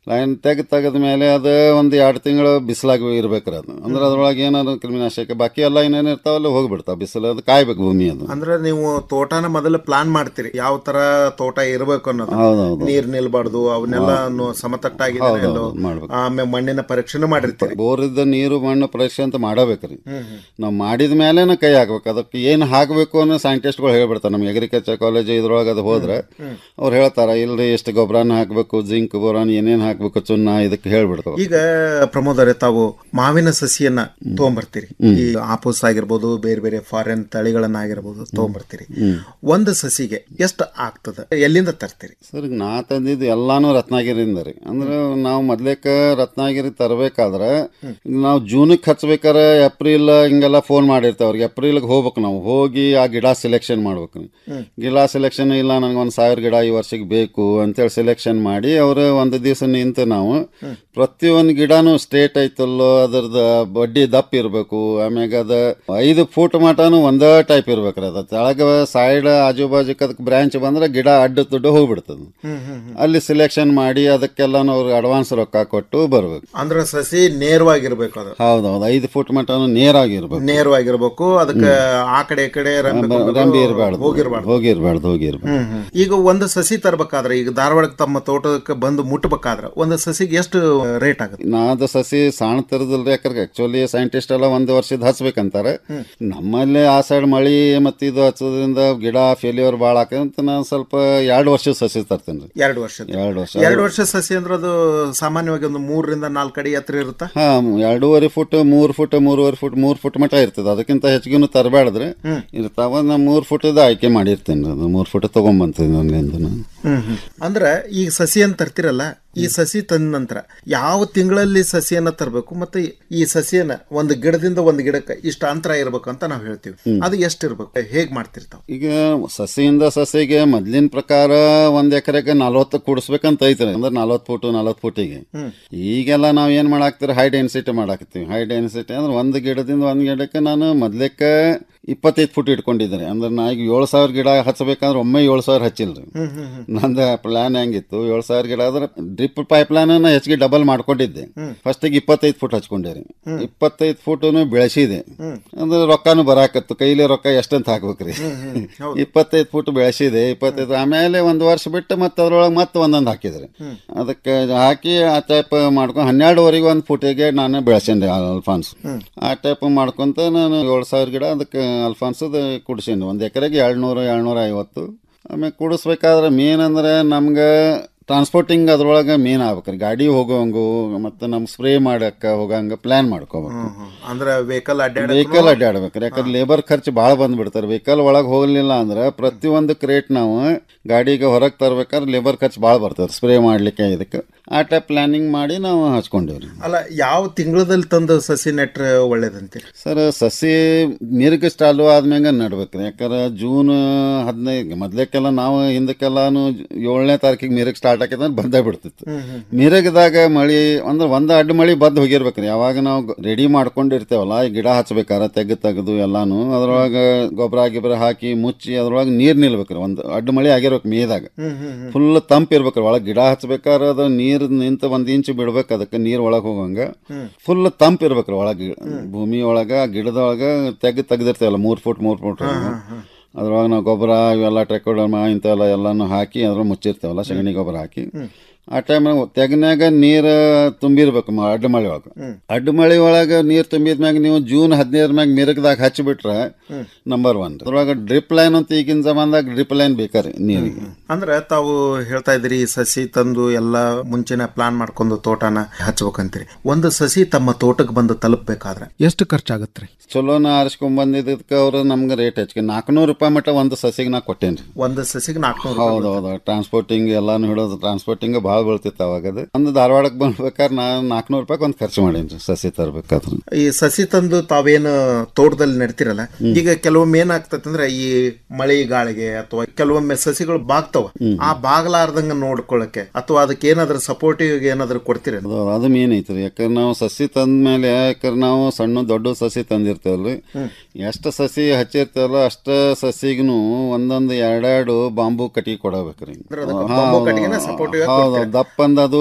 ಲೈನ್ ತೆಗ್ ತೆಗೆದ ಮೇಲೆ ಅದು ಒಂದು ಎರಡು ತಿಂಗಳು ಬಿಸಿಲಾಗಿ ಇರ್ಬೇಕ್ರಿ ಅದು ಅಂದ್ರೆ ಅದ್ರೊಳಗೆ ಏನಾದ್ರು ಕ್ರಿಮಿನಾಶಕ ಬಾಕಿ ಎಲ್ಲ ಏನೇನು ಇರ್ತಾವಲ್ಲ ಹೋಗ್ಬಿಡ್ತಾವ ಬಿಸಿಲು ಅದು ಕಾಯ್ಬೇಕು ಭೂಮಿ ಅದು ಅಂದ್ರೆ ನೀವು ತೋಟನ ಮೊದಲು ಪ್ಲಾನ್ ಮಾಡ್ತೀರಿ ಯಾವ ತರ ತೋಟ ಇರಬೇಕು ಅನ್ನೋದು ಹೌದೌದು. ನೀರ್ ನಿಲ್ಬಾರ್ದು ಅವನ್ನೆಲ್ಲ ಸಮತಟ್ಟಾಗಿದೆ ಹೌದೌದು, ಮಾಡ್ಬೇಕು. ಆಮೇಲೆ ಮಣ್ಣಿನ ಪರೀಕ್ಷೆನೂ ಮಾಡಿರ್ತೀರಿ ಬೋರ್ ಇದ್ದ ನೀರು ಮಣ್ಣು ಪರೀಕ್ಷೆ ಅಂತ ಮಾಡಬೇಕ್ರಿ ಹ್ಮ್, ಹ್ಮ್. ನಾವು ಮಾಡಿದ ಮೇಲೆನ ಕೈ ಹಾಕ್ಬೇಕು ಅದಕ್ಕೆ ಏನು ಹಾಕಬೇಕು ಅನ್ನೋ ಸೈಂಟಿಸ್ಟ್ಗಳು ಹೇಳ್ಬಿಡ್ತಾರೆ ನಮ್ಮ ಅಗ್ರಿಕಲ್ಚರ್ ಕಾಲೇಜ್ ಇದ್ರೊಳಗೆ ಅದು ಹೋದ್ರೆ ಅವ್ರು ಹೇಳ್ತಾರೆ ಇಲ್ರಿ ಎಷ್ಟು ಗೊಬ್ಬರನ ಹಾಕಬೇಕು ಜಿಂಕ್ ಬೋರಾನ್ ಏನೇನು ಹಾಕಬೇಕು ಚುನ್ನ ಇದಕ್ಕೆ ಹೇಳ್ಬಿಡ್ತಾವೆ ಈಗ ಪ್ರಮೋದ್ ಅವರೇ ತಾವು ಮಾವಿನ ಸಸಿಯನ್ನ ತಗೊಂಬರ್ತೀರಿ ಈ ಆಪೂಸ್ ಆಗಿರ್ಬೋದು ಬೇರೆ ಬೇರೆ ಫಾರಿನ್ ತಳಿಗಳನ್ನ ಆಗಿರ್ಬೋದು ತಗೊಂಬರ್ತೀರಿ ಒಂದು ಸಸಿಗೆ ಎಷ್ಟು ಆಗ್ತದ ಎಲ್ಲಿಂದ ತರ್ತೀರಿ ಸರ್ ಈಗ ನಾ ತಂದಿದ್ದು ಎಲ್ಲಾನು ರತ್ನಗಿರಿಯಿಂದ ರೀ ಅಂದ್ರೆ ನಾವು ಮೊದ್ಲೇಕ ರತ್ನಗಿರಿ ತರಬೇಕಾದ್ರೆ ಈಗ ನಾವು ಜೂನಿಗೆ ಹಚ್ಬೇಕಾರೆ ಏಪ್ರಿಲ್ ಹಿಂಗೆಲ್ಲ ಫೋನ್ ಮಾಡಿರ್ತೇವೆ ಅವ್ರಿಗೆ ಏಪ್ರಿಲ್ಗೆ ಹೋಗ್ಬೇಕು ನಾವು ಹೋಗಿ ಆ ಗಿಡ ಸೆಲೆಕ್ಷನ್ ಮಾಡ್ಬೇಕು ಗಿಡ ಸೆಲೆಕ್ಷನ್ ಇಲ್ಲ ನನಗೆ ಒಂದು ಸಾವಿರ ಗಿಡ ಈ ವರ್ಷಕ್ಕೆ ಬೇಕು ಅಂತೇಳಿ ಸೆಲೆಕ್ಷನ್ ಮಾಡಿ ಅವರು ಒಂದು ದಿವಸ ನಿಂತು ನಾವು ಪ್ರತಿಯೊಂದು ಗಿಡನೂ ಸ್ಟ್ರೇಟ್ ಐತಲ್ಲೋ ಅದ್ರದ್ದು ಬಡ್ಡಿ ದಪ್ಪ ಇರಬೇಕು ಆಮ್ಯಾಗ ಅದ ಐದು ಫೂಟ್ ಮಟನು ಒಂದೇ ಟೈಪ್ ಇರ್ಬೇಕ್ರಿ ಅದು ತೆಳಗ ಸೈಡ್ ಆಜು ಬಾಜುಕ್ ಅದಕ್ಕೆ ಬ್ರಾಂಚ್ ಬಂದ್ರೆ ಗಿಡ ಅಡ್ಡ ತುಡ್ಡು ಹೋಗ್ಬಿಡ್ತದೆ ಅಲ್ಲಿ ಸೆಲೆಕ್ಷನ್ ಮಾಡಿ ಅದಕ್ಕೆಲ್ಲ ಅವ್ರಿಗೆ ಅಡ್ವಾನ್ಸ್ ರೊಕ್ಕ ಕೊಟ್ಟು ಬರ್ಬೇಕು ಅಂದ್ರೆ ಸಸಿ ನೇರವಾಗಿರ್ಬೇಕು ಅದು ಹೌದೌದು ಐದು ಫುಟ್ ಮಟನು ನೇರಾಗಿರ್ಬೇಕು ನೇರವಾಗಿರ್ಬೇಕು ಅದಕ್ಕೆ ಆ ಕಡೆ ಈ ಕಡೆ ರಂಬೆ ಕೊಂಬೆಗಳು ರಂಬಿ ಇರಬಾರ್ದು ಹೋಗಿರ್ಬಾರ್ದು ಹೋಗಿರ್ಬಾರ್ದು ಹೋಗಿರ್ಬಾರ್ದು ಹ್ಮ್, ಹ್ಮ್. ಈಗ ಒಂದು ಸಸಿ ತರ್ಬೇಕಾದ್ರೆ ಈಗ ಧಾರವಾಡಕ್ಕೆ ತಮ್ಮ ತೋಟಕ್ಕೆ ಬಂದು ಮುಟ್ಬೇಕಾದ್ರೆ ಒಂದು ಸಸಿಗೆ ಎಷ್ಟು ರೇಟ್ ಆಗುತ್ತೆ ನಾದ ಸಸಿ ಸಣ್ಣ ತರದಲ್ರಿ ಯಾಕಂದ್ರೆ ಆಕ್ಚುಲಿ ಸೈಂಟಿಸ್ಟ್ ಎಲ್ಲ ಒಂದು ವರ್ಷದ ಹಚ್ಬೇಕಂತಾರೆ ನಮ್ಮಲ್ಲಿ ಆ ಸೈಡ್ ಮಳಿ ಮತ್ತೆ ಇದು ಹಚ್ಚೋದ್ರಿಂದ ಗಿಡ ಫೇಲ್ಯೂರ್ ಭಾಳ ಆಕಂತ ನಾನು ಸ್ವಲ್ಪ ಎರಡು ವರ್ಷದ ಸಸಿ ತರ್ತೇನೆ ರೀ ಎರಡು ವರ್ಷದ ಎರಡು ವರ್ಷ ಎರಡು ವರ್ಷ ಸಸಿ ಅಂದ್ರೆ ಅದು ಸಾಮಾನ್ಯವಾಗಿ ಒಂದು ಮೂರರಿಂದ ನಾಲ್ಕು ಅಡಿ ಎತ್ತರ ಇರುತ್ತಾ ಹಾ ಎರಡೂವರೆ ಫುಟ್ ಮೂರು ಫುಟ್ ಮೂರುವರೆ ಫುಟ್ ಮೂರು ಫುಟ್ ಮಟ ಇರ್ತದೆ ಅದಕ್ಕಿಂತ ಹೆಚ್ಚಿಗೆ ತರಬೇಡ್ರಿ ಹ್ಮ್. ಇರ್ತಾವ ನಾ ಮೂರು ಫುಟದ ಆಯ್ಕೆ ಮಾಡಿರ್ತೇನೆ ಅದು ಮೂರು ಫುಟ್ ತಗೊಂಬಂತೀನಿ ಒಂದಿಂದ ನಾನು ಹ್ಮ್ ಹ್ಮ್. ಅಂದ್ರೆ ಈಗ ಸಸಿ ಅಂತ ತರ್ತಿರಲ್ಲ ಈ ಸಸಿ ತಂದ ನಂತರ ಯಾವ ತಿಂಗಳಲ್ಲಿ ಸಸಿಯನ್ನ ತರಬೇಕು ಮತ್ತೆ ಈ ಸಸಿಯನ್ನ ಒಂದು ಗಿಡದಿಂದ ಒಂದು ಗಿಡಕ್ಕೆ ಇಷ್ಟ ಅಂತರ ಇರಬೇಕು ಅಂತ ನಾವು ಹೇಳ್ತೀವಿ ಅದು ಎಷ್ಟು ಇರ್ಬೇಕು ಹೇಗ್ ಮಾಡ್ತಿರ್ತಾವ ಈಗ ಸಸಿಯಿಂದ ಸಸಿಗೆ ಮೊದ್ಲಿನ ಪ್ರಕಾರ ಒಂದ್ ಎಕರೆಗೆ ನಲ್ವತ್ತು ಕೂಡಿಸ್ಬೇಕಂತ ಐತ್ರಿ ಅಂದ್ರೆ ನಲ್ವತ್ತು ಫುಟ್ ನಲ್ವತ್ತು ಫುಟಿಗೆ ಹ್ಮ್. ಈಗೆಲ್ಲ ನಾವ್ ಏನ್ ಮಾಡಾಕ್ತಿವಿ ಹೈ ಡೆನ್ಸಿಟಿ ಮಾಡಾಕ್ತಿವಿ ಹೈ ಡೆನ್ಸಿಟಿ ಅಂದ್ರೆ ಒಂದ್ ಗಿಡದಿಂದ ಒಂದ್ ಗಿಡಕ್ಕೆ ನಾನು ಮೊದ್ಲಕ್ಕೆ ಇಪ್ಪತ್ತೈದು ಫುಟ್ ಇಟ್ಕೊಂಡಿದ್ದೀನಿ ಅಂದ್ರೆ ನಾ ಈಗ ಏಳು ಸಾವಿರ ಗಿಡ ಹಚ್ಚಬೇಕಂದ್ರೆ ಒಮ್ಮೆ ಏಳು ಸಾವಿರ ಹಚ್ಚಿಲ್ರಿ ಹ್ಮ್ ಹ್ಮ್ ಹ್ಮ್ ನಂದು ಪ್ಲಾನ್ ಹೆಂಗಿತ್ತು ಏಳು ಸಾವಿರ ಗಿಡ ಆದ್ರೆ ಡ್ರಿಪ್ ಪೈಪ್ ಲೈನ್ ಹೆಚ್ಚಿಗೆ ಡಬಲ್ ಮಾಡ್ಕೊಂಡಿದ್ದೆ ಹ್ಮ್. ಫಸ್ಟಿಗೆ ಇಪ್ಪತ್ತೈದು ಫುಟ್ ಹಚ್ಕೊಂಡಿರಿ ಹ್ಮ್. ಇಪ್ಪತ್ತೈದು ಫುಟನು ಬೆಳೆಸಿದೆ ಹ್ಮ್. ಅಂದ್ರೆ ರೊಕ್ಕನು ಬರಾಕತ್ತು ಕೈಲಿ ರೊಕ್ಕ ಎಷ್ಟಂತ ಹಾಕ್ಬೇಕ್ರಿ ಹ್ಮ್ ಹ್ಮ್ ಹೌದು. ಇಪ್ಪತ್ತೈದು ಫುಟ್ ಬೆಳೆಸಿದೆ ಇಪ್ಪತ್ತೈದು ಆಮೇಲೆ ಒಂದು ವರ್ಷ ಬಿಟ್ಟು ಮತ್ತೆ ಅದ್ರೊಳಗೆ ಮತ್ತೆ ಒಂದೊಂದು ಹಾಕಿದ್ರಿ ಹ್ಮ್. ಅದಕ್ಕೆ ಹಾಕಿ ಆ ಟೈಪ್ ಮಾಡ್ಕೊಂಡು ಹನ್ನೆರಡುವರೆಗೆ ಒಂದು ಫುಟಿಗೆ ನಾನು ಬೆಳೆಸೇನಿ ಅಲ್ಫಾನ್ಸ್ ಹ್ಮ್. ಆ ಟೈಪ್ ಮಾಡ್ಕೊಂತ ನಾನು ಏಳು ಸಾವಿರ ಗಿಡ ಅದಕ್ಕೆ ಅಲ್ಫಾನ್ಸದ ಕುಡಿಸೀನಿ ಒಂದು ಎಕರೆಗೆ ಏಳ್ನೂರು ಏಳ್ನೂರ ಐವತ್ತು ಆಮೇಲೆ ಕುಡಿಸ್ಬೇಕಾದ್ರೆ ಮೇನ್ ಅಂದ್ರೆ ನಮ್ಗೆ ಟ್ರಾನ್ಸ್ಪೋರ್ಟಿಂಗ್ ಅದ್ರೊಳಗೆ ಮೇನ್ ಆಗ್ಬೇಕ್ರಿ ಗಾಡಿ ಹೋಗೋಂಗು ಮತ್ತು ನಮ್ಗೆ ಸ್ಪ್ರೇ ಮಾಡಕ್ಕೆ ಹೋಗಂಗ ಪ್ಲಾನ್ ಮಾಡ್ಕೋಬೇಕು ಅಂದ್ರೆ ವೆಹಿಕಲ್ ಅಡ್ಡಾಡ ವೆಹಿಕಲ್ ಅಡ್ಡಾಡ್ಬೇಕ್ರಿ ಯಾಕಂದ್ರೆ ಲೇಬರ್ ಖರ್ಚು ಭಾಳ ಬಂದ್ಬಿಡ್ತಾರೆ ವೆಹಿಕಲ್ ಒಳಗೆ ಹೋಗ್ಲಿಲ್ಲ ಅಂದ್ರೆ ಪ್ರತಿಯೊಂದು ಕ್ರೇಟ್ ನಾವು ಗಾಡಿಗೆ ಹೊರಗೆ ತರ್ಬೇಕಾದ್ರೆ ಲೇಬರ್ ಖರ್ಚು ಭಾಳ ಬರ್ತದೆ ಸ್ಪ್ರೇ ಮಾಡ್ಲಿಕ್ಕೆ ಇದಕ್ಕೆ ಆ ಟೈಪ್ ಪ್ಲಾನಿಂಗ್ ಮಾಡಿ ನಾವು ಹಚ್ಕೊಂಡಿವ್ರಿ ಅಲ್ಲ ಯಾವ ತಿಂಗಳದಲ್ಲಿ ತಂದು ಸಸಿ ನೆಟ್ರೆ ಒಳ್ಳೇದಂತೀರಿ ಸರ್ ಸಸಿ ಮಿರ್ಗ ಚಾಲು ಆದ್ಮ್ಯಾಗ ನಡ್ಬೇಕ್ರಿ ಯಾಕಂದ್ರೆ ಜೂನ್ ಹದಿನೈದು ಮೊದ್ಲೇಕೆಲ್ಲ ನಾವು ಹಿಂದಕ್ಕೆಲ್ಲಾನು ಏಳನೇ ತಾರೀಕಿಗೆ ಮಿರಗ್ ಸ್ಟಾರ್ಟ್ ಆಕೈತೆ ಬಂದೇ ಬಿಡ್ತಿತ್ತು ಹ್ಮ್ ಹ್ಮ್ ಮಿರಗದಾಗ ಮಳಿ ಅಂದ್ರೆ ಒಂದು ಅಡ್ಡ ಮಳಿ ಬದ್ದು ಹೋಗಿರ್ಬೇಕ್ರಿ ಯಾವಾಗ ನಾವು ರೆಡಿ ಮಾಡ್ಕೊಂಡಿರ್ತೇವಲ್ಲ ಈ ಗಿಡ ಹಚ್ಬೇಕಾರ ತೆಗ್ದು ತೆಗೆದು ಎಲ್ಲಾನು ಅದ್ರೊಳಗೆ ಗೊಬ್ಬರ ಗಿಬ್ಬರ ಹಾಕಿ ಮುಚ್ಚಿ ಅದ್ರೊಳಗೆ ನೀರು ನಿಲ್ಬೇಕ್ರಿ ಒಂದು ಅಡ್ಡ ಮಳಿ ಆಗಿರ್ಬೇಕು ಮೇದಾಗ ಹ್ಮ್ ಹ್ಮ್ ಹ್ಮ್ ಫುಲ್ ತಂಪ್ ಇರ್ಬೇಕ್ರಿ ಒಳಗೆ ಗಿಡ ಹಚ್ಬೇಕಾದ್ರೆ ಅದು ನೀರು ನಿಂತ ಒಂದ್ ಇಂಚ್ ಬಿಡ್ಬೇಕು ಅದಕ್ಕೆ ನೀರ್ ಒಳಗೆ ಹೋಗಂಗ ಹ್ಮ್. ಫುಲ್ ತಂಪ್ ಇರ್ಬೇಕ್ರಿ ಒಳಗೆ ಭೂಮಿ ಒಳಗ ಗಿಡದೊಳಗ ತೆಗ್ದು ತೆಗ್ದಿರ್ತೇವಲ್ಲ ಮೂರ್ ಫುಟ್ ಮೂರ್ ಫುಟ್ ಅದ್ರೊಳಗೆ ನಾವು ಗೊಬ್ಬರ ಇವೆಲ್ಲ ಟ್ರೆಕೋಡರ್ಮ ಇಂಥವೆಲ್ಲ ಎಲ್ಲಾನು ಹಾಕಿ ಅದ್ರ ಮುಚ್ಚಿರ್ತೇವಲ್ಲ ಸಗಣಿ ಗೊಬ್ಬರ ಹಾಕಿ ಆ ಟೈಮ್ ತೆಗ್ನಾಗ ನೀರು ತುಂಬಿರ್ಬೇಕು ಮ- ಅಡ್ಡ ಮಳೆ ಒಳಗೆ ಹ್ಮ್. ಅಡ್ಡ ಮಳೆ ಒಳಗೆ ನೀರು ತುಂಬಿದ್ಮ್ಯಾಗ ನೀವು ಜೂನ್ ಹದಿನೈದರ ಮ್ಯಾಗ ಮಿರಗದಾಗ ಹಚ್ಚಿಬಿಟ್ರೆ ಹ್ಮ್. ನಂಬರ್ ಒನ್ ಅದ್ರೊಳಗೆ ಡ್ರಿಪ್ ಲೈನ್ ಅಂತ ಈಗಿನ ಜಮಾನದಾಗ ಡ್ರಿಪ್ ಲೈನ್ ಬೇಕಾರಿ ನೀರಿಗೆ ಅಂದ್ರೆ ತಾವು ಹೇಳ್ತಾ ಇದ್ರಿ ಸಸಿ ತಂದು ಎಲ್ಲ ಮುಂಚೆನೆ ಪ್ಲಾನ್ ಮಾಡ್ಕೊಂಡು ತೋಟನ ಹಚ್ಬೇಕಂತೀರಿ ಒಂದು ಸಸಿ ತಮ್ಮ ತೋಟಕ್ಕೆ ಬಂದು ತಲುಪಬೇಕಾದ್ರೆ ಎಷ್ಟು ಖರ್ಚಾಗತ್ತೆ ಚಲೋನ ಆರಿಸ್ಕೊಂಡ್ ಬಂದಿದ್ದಕ್ಕೆ ಅವ್ರು ನಮ್ಗೆ ರೇಟ್ ಹೆಚ್ಚಿಗೆ ನಾಲ್ಕುನೂರು ರೂಪಾಯಿ ಮಟ್ಟ ಒಂದು ಸಸಿಗೆ ನಾ ಕೊಟ್ಟೇನ್ರಿ ಒಂದು ಸಸಿಗೆ ನಾಲ್ಕುನೂರು ಹೌದು ಹೌದು ಟ್ರಾನ್ಸ್ಪೋರ್ಟಿಂಗ್ ಎಲ್ಲಾನು ಹಿಡೋದು ಟ್ರಾನ್ಸ್ಪೋರ್ಟಿಂಗ್ ಭಾಳ ಬೀಳ್ತಿತ್ತು ಅವಾಗ ಅದು ಒಂದು ಧಾರವಾಡಕ್ಕೆ ಬಂದ್ಬೇಕಾದ್ರೆ ನಾನು ನಾಲ್ಕುನೂರು ರೂಪಾಯಿ ಒಂದು ಖರ್ಚು ಮಾಡೇನ್ರಿ ಸಸಿ ತರ್ಬೇಕಾದ್ರೆ ಈ ಸಸಿ ತಂದು ತಾವೇನು ತೋಟದಲ್ಲಿ ನೆಡ್ತಿರಲ್ಲ ಈಗ ಕೆಲವೊಮ್ಮೆ ಏನಾಗ್ತದೆ ಅಂದ್ರೆ ಈ ಮಳೆ ಗಾಳಿಗೆ ಅಥವಾ ಕೆಲವೊಮ್ಮೆ ಸಸಿಗಳು ಬಾಗ್ತಾವ ಆ ಬಾಗ್ಲಾರ್ದಂಗ ನೋಡ್ಕೊಳ್ಳಕ್ಕೆ ಅಥವಾ ಅದಕ್ಕೆ ಏನಾದ್ರೂ ಸಪೋರ್ಟಿವ್ ಏನಾದ್ರೂ ಕೊಡ್ತೀರ ಅದು ಅದು ಮೇನ್ ಐತ್ರಿ ಯಾಕಂದ್ರೆ ನಾವು ಸಸಿ ತಂದ ಮೇಲೆ ಯಾಕಂದ್ರೆ ನಾವು ಸಣ್ಣ ದೊಡ್ಡ ಸಸಿ ತಂದಿರ್ತೇವಲ್ರಿ ಎಷ್ಟು ಸಸಿ ಹಚ್ಚಿರ್ತೇವಲ್ಲ ಅಷ್ಟ ಸಸಿಗೂ ಒಂದೊಂದು ಎರಡೆರಡು ಬಾಂಬು ಕಟ್ಟಿಗೆ ಕೊಡಬೇಕ್ರಿ ಅಂದ್ರೆ ಅದಕ್ಕೆ ಬಾಂಬು ಕಟ್ಟಿಗೆನ supportive ಆಗಿ ಹೌದು ಕೊಡ್ತೀರಿ. ದಪ್ಪಂದ ಅದು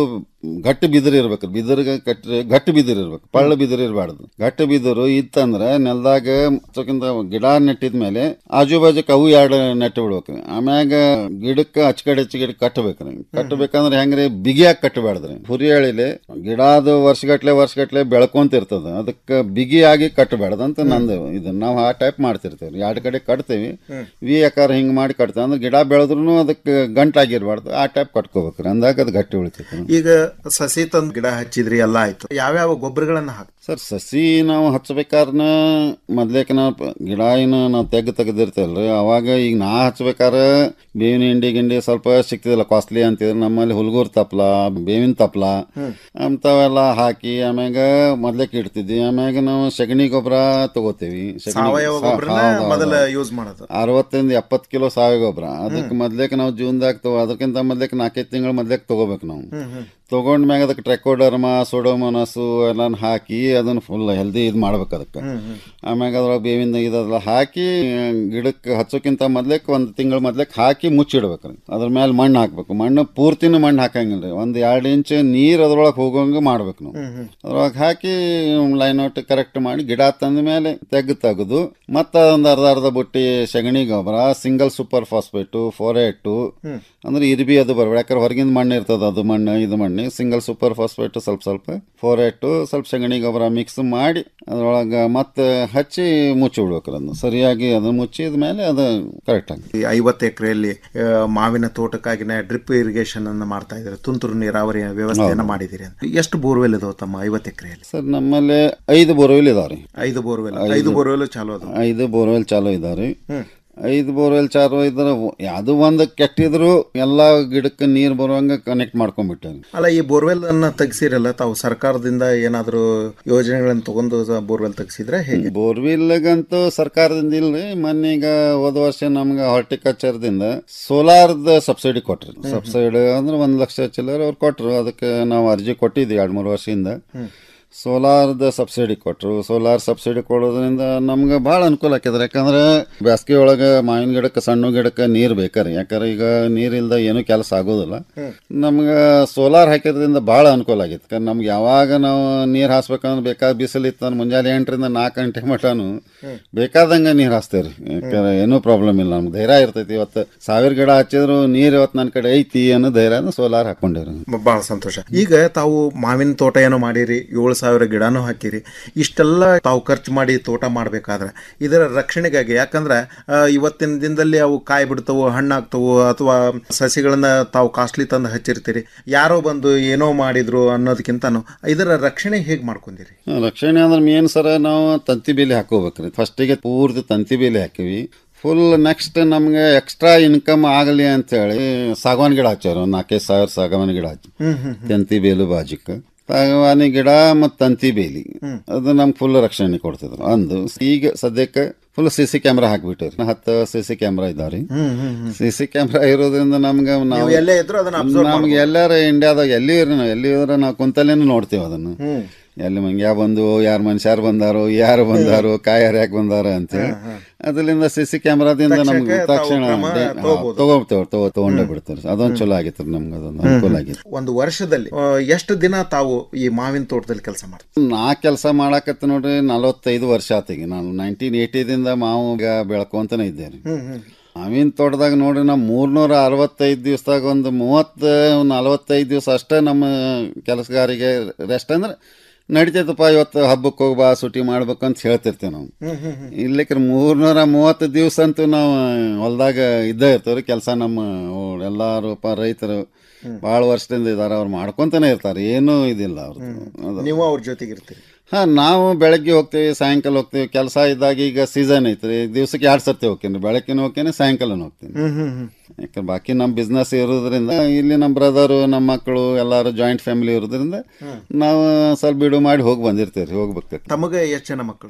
ಗಟ್ಟಿ ಬಿದಿರು ಇರ್ಬೇಕು ಬಿದಿರಿಗೆ ಕಟ್ಟಿ ಗಟ್ಟಿ ಬಿದಿರು ಇರ್ಬೇಕು ಪಳ್ಳ ಬಿದಿರು ಇರಬಾರ್ದು ಗಟ್ಟಿ ಬಿದಿರು ಇತ್ತಂದ್ರೆ ನೆಲದಾಗ ಹಚ್ಚೋಕ್ಕಿಂತ ಗಿಡ ನೆಟ್ಟಿದ ಮೇಲೆ ಆಜು ಬಾಜುಕ್ ಅವು ಎರಡು ನೆಟ್ಟು ಬಿಡ್ಬೇಕು ಆಮ್ಯಾಗ ಗಿಡಕ್ಕೆ ಅಚ್ಚಕಡೆ ಗಿಡ ಕಟ್ಟಬೇಕ್ರಿ ಕಟ್ಟಬೇಕಂದ್ರೆ ಹೆಂಗ್ರಿ ಬಿಗಿಯಾಗಿ ಕಟ್ಟಬಾರ್ದ್ರಿ ಹುರಿಯಾಳಿಲೆ ಗಿಡ ಅದು ವರ್ಷಗಟ್ಲೆ ವರ್ಷಗಟ್ಲೆ ಬೆಳ್ಕೊಂತ ಇರ್ತದ ಅದಕ್ಕೆ ಬಿಗಿಯಾಗಿ ಕಟ್ಟಬಾರ್ದು ಅಂತ ನಂದು ಇದು ನಾವು ಆ ಟೈಪ್ ಮಾಡ್ತಿರ್ತೀವಿ ಎರಡು ಕಡೆ ಕಟ್ತೀವಿ ವಿ ಆಕಾರ ಹಿಂಗ್ ಮಾಡಿ ಕಟ್ತೇವೆ ಅಂದ್ರೆ ಗಿಡ ಬೆಳೆದ್ರು ಅದಕ್ಕೆ ಗಂಟಾಗಿರ್ಬಾರ್ದು ಆ ಟೈಪ್ ಕಟ್ಕೋಬೇಕ್ರಿ ಅಂದಾಗ ಅದು ಗಟ್ಟಿ ಉಳಿತೈತಿ ಈಗ ಸಸಿ ತಂದು ಗಿಡ ಹಚ್ಚಿದ್ರಿ ಎಲ್ಲ ಆಯ್ತು ಯಾವ್ಯಾವ ಗೊಬ್ಬರಗಳನ್ನ ಹಾಕ್ ಸರ್ ಸಸಿ ನಾವು ಹಚ್ಬೇಕಾರ್ನ ಮೊದ್ಲೇಕ ನಾವು ಪ- ಗಿಡ ಏನು ನಾವು ತೆಗ್ದು ತೆಗೆದಿರ್ತೇವಲ್ರಿ ಅವಾಗ ಈಗ ನಾ ಹಚ್ಬೇಕಾದ್ರೆ ಬೇವಿನ ಹಿಂಡಿ ಗಿಂಡಿ ಸ್ವಲ್ಪ ಸಿಕ್ತಿದಿಲ್ಲ ಕಾಸ್ಟ್ಲಿ ಅಂತಿದ್ರೆ ನಮ್ಮಲ್ಲಿ ಹುಲ್ಗೂರ್ ತಪ್ಲ ಬೇವಿನ ತಪ್ಲ ಅಂಥವೆಲ್ಲ ಹಾಕಿ ಆಮ್ಯಾಗ ಮೊದ್ಲೇಕ್ ಇಡ್ತಿದ್ವಿ ಆಮ್ಯಾಗ ನಾವು ಸಗಣಿ ಗೊಬ್ಬರ ತಗೋತೀವಿ ಸಗಣಿ- ಸಾವಯವ ಸಾ- ಗೊಬ್ಬರನ ಹೌದು, ಹೌದು. ಮೊದಲ ಯೂಸ್ ಮಾಡೋದು ಅರವತ್ತರಿಂದ ಎಪ್ಪತ್ತು ಕಿಲೋ ಸಾವಯವ ಗೊಬ್ಬರ ಅದಕ್ಕೆ ಮೊದ್ಲೇಕ ನಾವು ಜೂನ್ದಾಗ ತಗೋ ಅದಕ್ಕಿಂತ ಮೊದ್ಲೇಕ ನಾಲ್ಕೈದು ತಿಂಗಳು ಮೊದ್ಲೇಕ ತಗೋಬೇಕು ನಾವು ಹ್ಮ್, ಹ್ಮ್. ತಗೊಂಡ್ಮ್ಯಾಗ ಅದಕ್ಕೆ ಟ್ರೆಕೋಡರ್ಮ ಸೋಡೋಮೋನಸು ಎಲ್ಲ ಹಾಕಿ ಅದನ್ನು ಫುಲ್ ಹೆಲ್ದಿ ಇದು ಮಾಡ್ಬೇಕು ಅದಕ್ಕೆ ಹ್ಮ್, ಹ್ಮ್. ಆಮ್ಯಾಗ ಅದ್ರೊಳಗೆ ಬೇವಿನ ಇದೆಲ್ಲ ಹಾಕಿ ಗಿಡಕ್ಕೆ ಹಚ್ಚೋಕ್ಕಿಂತ ಮೊದ್ಲೇಕ್ ಒಂದು ತಿಂಗಳ ಮೊದ್ಲೇಕ್ ಹಾಕಿ ಮುಚ್ಚಿಡ್ಬೇಕು ಅದ್ರ ಮೇಲೆ ಮಣ್ಣು ಹಾಕ್ಬೇಕು ಮಣ್ಣು ಪೂರ್ತಿನೂ ಮಣ್ಣು ಹಾಕಂಗಿಲ್ಲ ರೀ ಒಂದು ಎರಡು ಇಂಚ್ ನೀರು ಅದ್ರೊಳಗೆ ಹೋಗೋಂಗೆ ಮಾಡ್ಬೇಕು ನಾವು ಹ್ಮ್, ಹ್ಮ್. ಅದ್ರೊಳಗೆ ಹಾಕಿ ಲೈನ್ ಔಟ್ ಕರೆಕ್ಟ್ ಮಾಡಿ ಗಿಡ ತಂದ ಮೇಲೆ ತೆಗ್ದು ತೆಗೆದು ಮತ್ತೆ ಒಂದು ಅರ್ಧ ಅರ್ಧ ಬುಟ್ಟಿ ಸಗಣಿ ಗೊಬ್ಬರ ಸಿಂಗಲ್ ಸೂಪರ್ ಫಾಸ್ಫೇಟು ಫೋರೇಟು ಹ್ಮ್. ಅಂದ್ರೆ ಇರ್ಬಿ ಅದು ಬರ್ಬೇಡ ಯಾಕಂದ್ರೆ ಹೊರಗಿಂದ ಮಣ್ಣು ಇರ್ತದೆ ಅದು ಮಣ್ಣು ಇದು ಮಣ್ಣು ಸಿಂಗಲ್ ಸೂಪರ್ ಫಾಸ್ಫೇಟ್ ಸ್ವಲ್ಪ ಸ್ವಲ್ಪ ಫೋರೇಟು ಸ್ವಲ್ಪ ಸಗಣಿ ಗೊಬ್ಬರ ಮಿಕ್ಸ್ ಮಾಡಿ ಅದ್ರೊಳಗೆ ಮತ್ತೆ ಹಚ್ಚಿ ಮುಚ್ಚಿ ಬಿಡ್ಬೇಕು ಅದನ್ನು ಸರಿಯಾಗಿ ಅದನ್ನು ಮುಚ್ಚಿದ ಮೇಲೆ ಅದು ಕರೆಕ್ಟ್ ಆಗಿ ಈ ಐವತ್ತು ಎಕರೆಯಲ್ಲಿ ಮಾವಿನ ತೋಟಕ್ಕಾಗಿನ ಡ್ರಿಪ್ ಇರಿಗೇಷನ್ ಅನ್ನ ಮಾಡ್ತಾ ಇದ್ದಾರೆ ತುಂತುರು ನೀರಾವರಿ ವ್ಯವಸ್ಥೆಯನ್ನ ಹೌದು. ಮಾಡಿದ್ದೀರಿ ಅಂತ ಎಷ್ಟು ಬೋರ್ವೆಲ್ ಇದಾವೆ ತಮ್ಮ ಐವತ್ತು ಎಕರೆಯಲ್ಲಿ ಸರ್ ನಮ್ಮಲ್ಲಿ ಐದು ಬೋರ್ವೆಲ್ ಇದಾವ್ರಿ ಐದು ಬೋರ್ವೆಲ್ ಐದು ಬೋರ್ವೆಲ್ ಚಾಲು ಅದಾವ ಐದು ಬೋರ್ವೆಲ್ ಚಾಲು ಇದಾವ್ರಿ ಹ್ಮ್. ಐದು ಬೋರ್ವೆಲ್ ಚಾಲು ಇದ್ರೆ ಅದು ಒಂದು ಕೆಟ್ಟಿದ್ರು ಎಲ್ಲ ಗಿಡಕ್ಕೆ ನೀರು ಬರುವಂಗ ಕನೆಕ್ಟ್ ಮಾಡ್ಕೊಂಡ್ಬಿಟ್ಟೇನೆ ಅಲ್ಲ ಈ ಬೋರ್ವೆಲ್ ಅನ್ನ ತೆಗ್ಸಿರಲ್ಲ ತಾವು ಸರ್ಕಾರದಿಂದ ಏನಾದರೂ ಯೋಜನೆಗಳನ್ನು ತಗೊಂಡು ಬೋರ್ವೆಲ್ ತೆಗ್ಸಿದ್ರೆ ಹೇಗೆ ಬೋರ್ವಿಲ್ಗಂತೂ ಸರ್ಕಾರದಿಂದ ಇಲ್ರಿ ಮೊನ್ನೆ ಈಗ ಹೋದ ವರ್ಷ ನಮ್ಗೆ ಹಾರ್ಟಿಕಲ್ಚರ್ದಿಂದ ಸೋಲಾರ್ದ ಸಬ್ಸಿಡಿ ಕೊಟ್ರಿ ಸಬ್ಸಿಡಿ ಅಂದ್ರೆ ಒಂದ್ ಲಕ್ಷ ಚಿಲ್ಲರೆ ಅವ್ರು ಕೊಟ್ರು ಅದಕ್ಕೆ ನಾವು ಅರ್ಜಿ ಕೊಟ್ಟಿದ್ವಿ ಎರಡ್ ಮೂರು ವರ್ಷದಿಂದ ಸೋಲಾರ್ದ ಸಬ್ಸಿಡಿ ಕೊಟ್ಟರು ಸೋಲಾರ್ ಸಬ್ಸಿಡಿ ಕೊಡೋದ್ರಿಂದ ನಮ್ಗೆ ಭಾಳ ಅನುಕೂಲ ಆಕ್ಯದ್ರಿ ಯಾಕಂದ್ರೆ ಬೇಸಿಗೆ ಒಳಗೆ ಮಾವಿನ ಗಿಡಕ್ಕೆ ಸಣ್ಣ ಗಿಡಕ್ಕೆ ನೀರು ಬೇಕಾರಿ ಯಾಕಂದ್ರೆ ಈಗ ನೀರಿಲ್ದ ಏನೂ ಕೆಲಸ ಆಗೋದಿಲ್ಲ ನಮ್ಗೆ ಸೋಲಾರ್ ಹಾಕಿದ್ರಿಂದ ಭಾಳ ಅನುಕೂಲ ಆಗಿತ್ತು ಯಾಕಂದ್ರೆ ನಮ್ಗೆ ಯಾವಾಗ ನಾವು ನೀರು ಹಾಸ್ಬೇಕಂದ್ರೆ ಬೇಕಾದ ಬಿಸಿಲು ಇತ್ತು ಅಂದ್ರೆ ಮುಂಜಾನೆ ಎಂಟರಿಂದ ನಾಲ್ಕು ಗಂಟೆ ಮಟನು ಬೇಕಾದಂಗೆ ನೀರು ಹಾಸ್ತೇವೆ ರೀ ಯಾಕಂದ್ರೆ ಏನೂ ಪ್ರಾಬ್ಲಮ್ ಇಲ್ಲ ನಮ್ಗೆ ಧೈರ್ಯ ಇರ್ತೈತಿ ಇವತ್ತು ಸಾವಿರ ಗಿಡ ಹಚ್ಚಿದ್ರು ನೀರು ಇವತ್ತು ನನ್ನ ಕಡೆ ಐತಿ ಅನ್ನೋ ಧೈರ್ಯ ಸೋಲಾರ್ ಹಾಕೊಂಡಿವ್ರಿ ಬಹಳ ಸಂತೋಷ ಈಗ ತಾವು ಮಾವಿನ ತೋಟ ಏನೋ ಮಾಡಿರಿ ಏಳು ಸಾವಿರ ಗಿಡನೂ ಹಾಕಿರಿ ಇಷ್ಟೆಲ್ಲ ತಾವು ಖರ್ಚು ಮಾಡಿ ತೋಟ ಮಾಡಬೇಕಾದ್ರೆ ಇದರ ರಕ್ಷಣೆಗಾಗಿ ಯಾಕಂದ್ರೆ ಆ, ಇವತ್ತಿನ ದಿನದಲ್ಲಿ ಅವು ಕಾಯಿ ಬಿಡ್ತವು ಹಣ್ಣಾಗ್ತವು ಅಥವಾ ಸಸಿಗಳನ್ನ ತಾವು ಕಾಸ್ಟ್ಲಿ ತಂದು ಹಚ್ಚಿರ್ತೀರಿ ಯಾರೋ ಬಂದು ಏನೋ ಮಾಡಿದ್ರು ಅನ್ನೋದಕ್ಕಿಂತನೂ ಇದರ ರಕ್ಷಣೆ ಹೇಗೆ ಮಾಡ್ಕೊಂಡಿರಿ ರಕ್ಷಣೆ ಅಂದ್ರೆ ಮೇನ್ ಸರ ನಾವು ತಂತಿ ಬೇಲಿ ಹಾಕೋಬೇಕ್ರಿ ಫಸ್ಟಿಗೆ ಪೂರ್ತಿ ತಂತಿ ಬೇಲಿ ಹಾಕಿವಿ ಫುಲ್ ನೆಕ್ಸ್ಟ್ ನಮ್ಗೆ ಎಕ್ಸ್ಟ್ರಾ ಇನ್ಕಮ್ ಆಗಲಿ ಅಂತೇಳಿ ಸಾಗವಾನಿ ಗಿಡ ಹಚ್ಚಾರ ಒಂದು ನಾಲ್ಕೈದು ಸಾವಿರ ಸಾಗವಾನಿ ಗಿಡ ಹಚ್ಚಿ ಹ್ಮ್, ಹ್ಮ್, ಹ್ಮ್. ತಂತಿ ಬೇಲು ಬಾಜುಕ ಸಾಗವಾನಿ ಗಿಡ ಮತ್ತು ತಂತಿ ಬೇಲಿ ಅದು ನಮ್ಗೆ ಫುಲ್ ರಕ್ಷಣೆ ಕೊಡ್ತಿದ್ರು ಅಂದು ಈಗ ಸದ್ಯಕ್ಕೆ ಫುಲ್ ಸಿ ಸಿ ಕ್ಯಾಮ್ರಾ ಹಾಕ್ಬಿಟ್ಟಿವ್ರಿ ಹತ್ತು ಸಿ ಸಿ ಕ್ಯಾಮ್ರಾ ಇದಾವ್ರಿ ಹ್ಮ್, ಹ್ಮ್, ಹ್ಮ್. ಸಿ ಸಿ ಕ್ಯಾಮ್ರಾ ಇರೋದ್ರಿಂದ ನಮ್ಗೆ ನಾವು ನೀವು ಎಲ್ಲೇ ಇದ್ರೂ ಅದನ್ನ observe ನಮ್ಗೆ ಎಲ್ಲಾರ ಇಂಡಿಯಾದಾಗ ಎಲ್ಲಿ ಇರ್ರಿ ನಾವು ಎಲ್ಲಿ ಇದ್ರೆ ನಾವು ಕುಂತಲ್ಲೇನು ನೋಡ್ತೀವಿ ಅದನ್ನು ಹ್ಮ್. ಎಲ್ಲಿ ಮಂಗ್ಯ ಬಂದು ಯಾರು ಮನುಷ್ಯರು ಬಂದಾರೋ ಯಾರು ಬಂದಾರೋ ಕಾಯಿ ಯಾಕೆ ಬಂದಾರ ಅಂತೇಳಿ ಅದರಿಂದ ಸಿ ಸಿ ಕ್ಯಾಮ್ರಾದಿಂದ ನಮ್ಗೆ ತಕ್ಷಣಕ್ಕೆ ತಾವು ತಕ್ಷಣ ಕ್ರಮ ಡೆ- ತಗೋಬೋದು. ತಗೋತೇವೆ ತಗೋ ತಗೊಂಡೇ ಬಿಡ್ತಾರೆ ಅದೊಂದು ಚಲೋ ಆಗಿತ್ತು ನಮ್ಗೆ ಅದೊಂದು ಅನುಕೂಲ ಆಗಿತ್ತು ಒಂದು ವರ್ಷದಲ್ಲಿ ಆ, ಎಷ್ಟು ದಿನ ತಾವು ಈ ಮಾವಿನ ತೋಟದಲ್ಲಿ ಕೆಲಸ ಮಾಡ್ತೀವಿ ನಾ ಕೆಲಸ ಮಾಡಾಕತ್ತ ನೋಡ್ರಿ ನಲವತ್ತೈದು ವರ್ಷ ಆತಿಗೆ ನಾನು ನೈನ್ಟೀನ್ ಏಯ್ಟಿದಿಂದ ಮಾವು ಈಗ ಬೆಳ್ಕೊಂತಾನೆ ಇದ್ದೆ ರೀ ಹ್ಮ್ ಹ್ಮ್ ಮಾವಿನ ತೋಟದಾಗ ನೋಡ್ರಿ ನಾವು ಮೂರ್ನೂರ ಅರವತ್ತೈದು ದಿವಸದಾಗ ಒಂದು ಮೂವತ್ತು ನಲವತ್ತೈದು ದಿವಸ ಅಷ್ಟೇ ನಮ್ಮ ಕೆಲಸಗಾರಿಗೆ ರೆಸ್ಟ್ ಅಂದ್ರೆ ನಡಿತೈತಪ್ಪ ಇವತ್ತು ಹಬ್ಬಕ್ಕೆ ಹೋಗ್ಬಾ ಸುಟಿ ಮಾಡ್ಬೇಕು ಅಂತ ಹೇಳ್ತಿರ್ತೀವಿ ನಾವು ಹ್ಮ್ ಹ್ಮ್ ಹ್ಮ್ ಇಲ್ಲಿಕ್ರ ಮೂರ್ನೂರ ಮೂವತ್ತು ದಿವಸ ಅಂತೂ ನಾವು ಹೊಲ್ದಾಗ ಇದ್ದೇ ಇರ್ತೀವಿ ಕೆಲಸ ನಮ್ಮ ಅವ್ರ್ ಎಲ್ಲಾರು ಪ ರೈತರು ಭಾಳ ವರ್ಷದಿಂದ ಇದಾರೆ ಅವ್ರು ಮಾಡ್ಕೊಂತಾನೆ ಇರ್ತಾರೆ ಏನೂ ಇದಿಲ್ಲ ಅವ್ರದ್ದು ನೀವು ಅವ್ರ ಜೊತೆಗೆ ಇರ್ತೀರಿ ಹಾ ನಾವು ಬೆಳಗ್ಗೆ ಹೋಗ್ತೀವಿ ಸಾಯಂಕಾಲ ಹೋಗ್ತೀವಿ ಕೆಲಸ ಇದ್ದಾಗ ಈಗ ಸೀಸನ್ ಐತ್ರಿ ದಿವ್ಸಕ್ಕೆ ಎರಡು ಸರ್ತಿ ಹೋಗ್ತೀನಿ ಬೆಳಕಿನ ಹೋಗ್ತೀನಿ ಸಾಯಂಕಾಲನೂ ಹೋಗ್ತೀನಿ ಹ್ಮ್ ಹ್ಮ್ ಹ್ಮ್ ಯಾಕಂದ್ರೆ ಬಾಕಿ ನಮ್ಮ ಬಿಸ್ನೆಸ್ ಇರೋದ್ರಿಂದ ಇಲ್ಲಿ ನಮ್ಮ ಬ್ರದರು ನಮ್ಮ ಮಕ್ಕಳು ಎಲ್ಲರೂ ಜಾಯಿಂಟ್ ಫ್ಯಾಮಿಲಿ ಇರೋದ್ರಿಂದ ನಾವು ಸ್ವಲ್ಪ ಬಿಡು ಮಾಡಿ ಹೋಗಿ ಬಂದಿರ್ತೀವಿ ರೀ ಹೋಗ್ಬೇಕು ತಮಗೆ ಎಷ್ಟು ಜನ ಮಕ್ಕಳು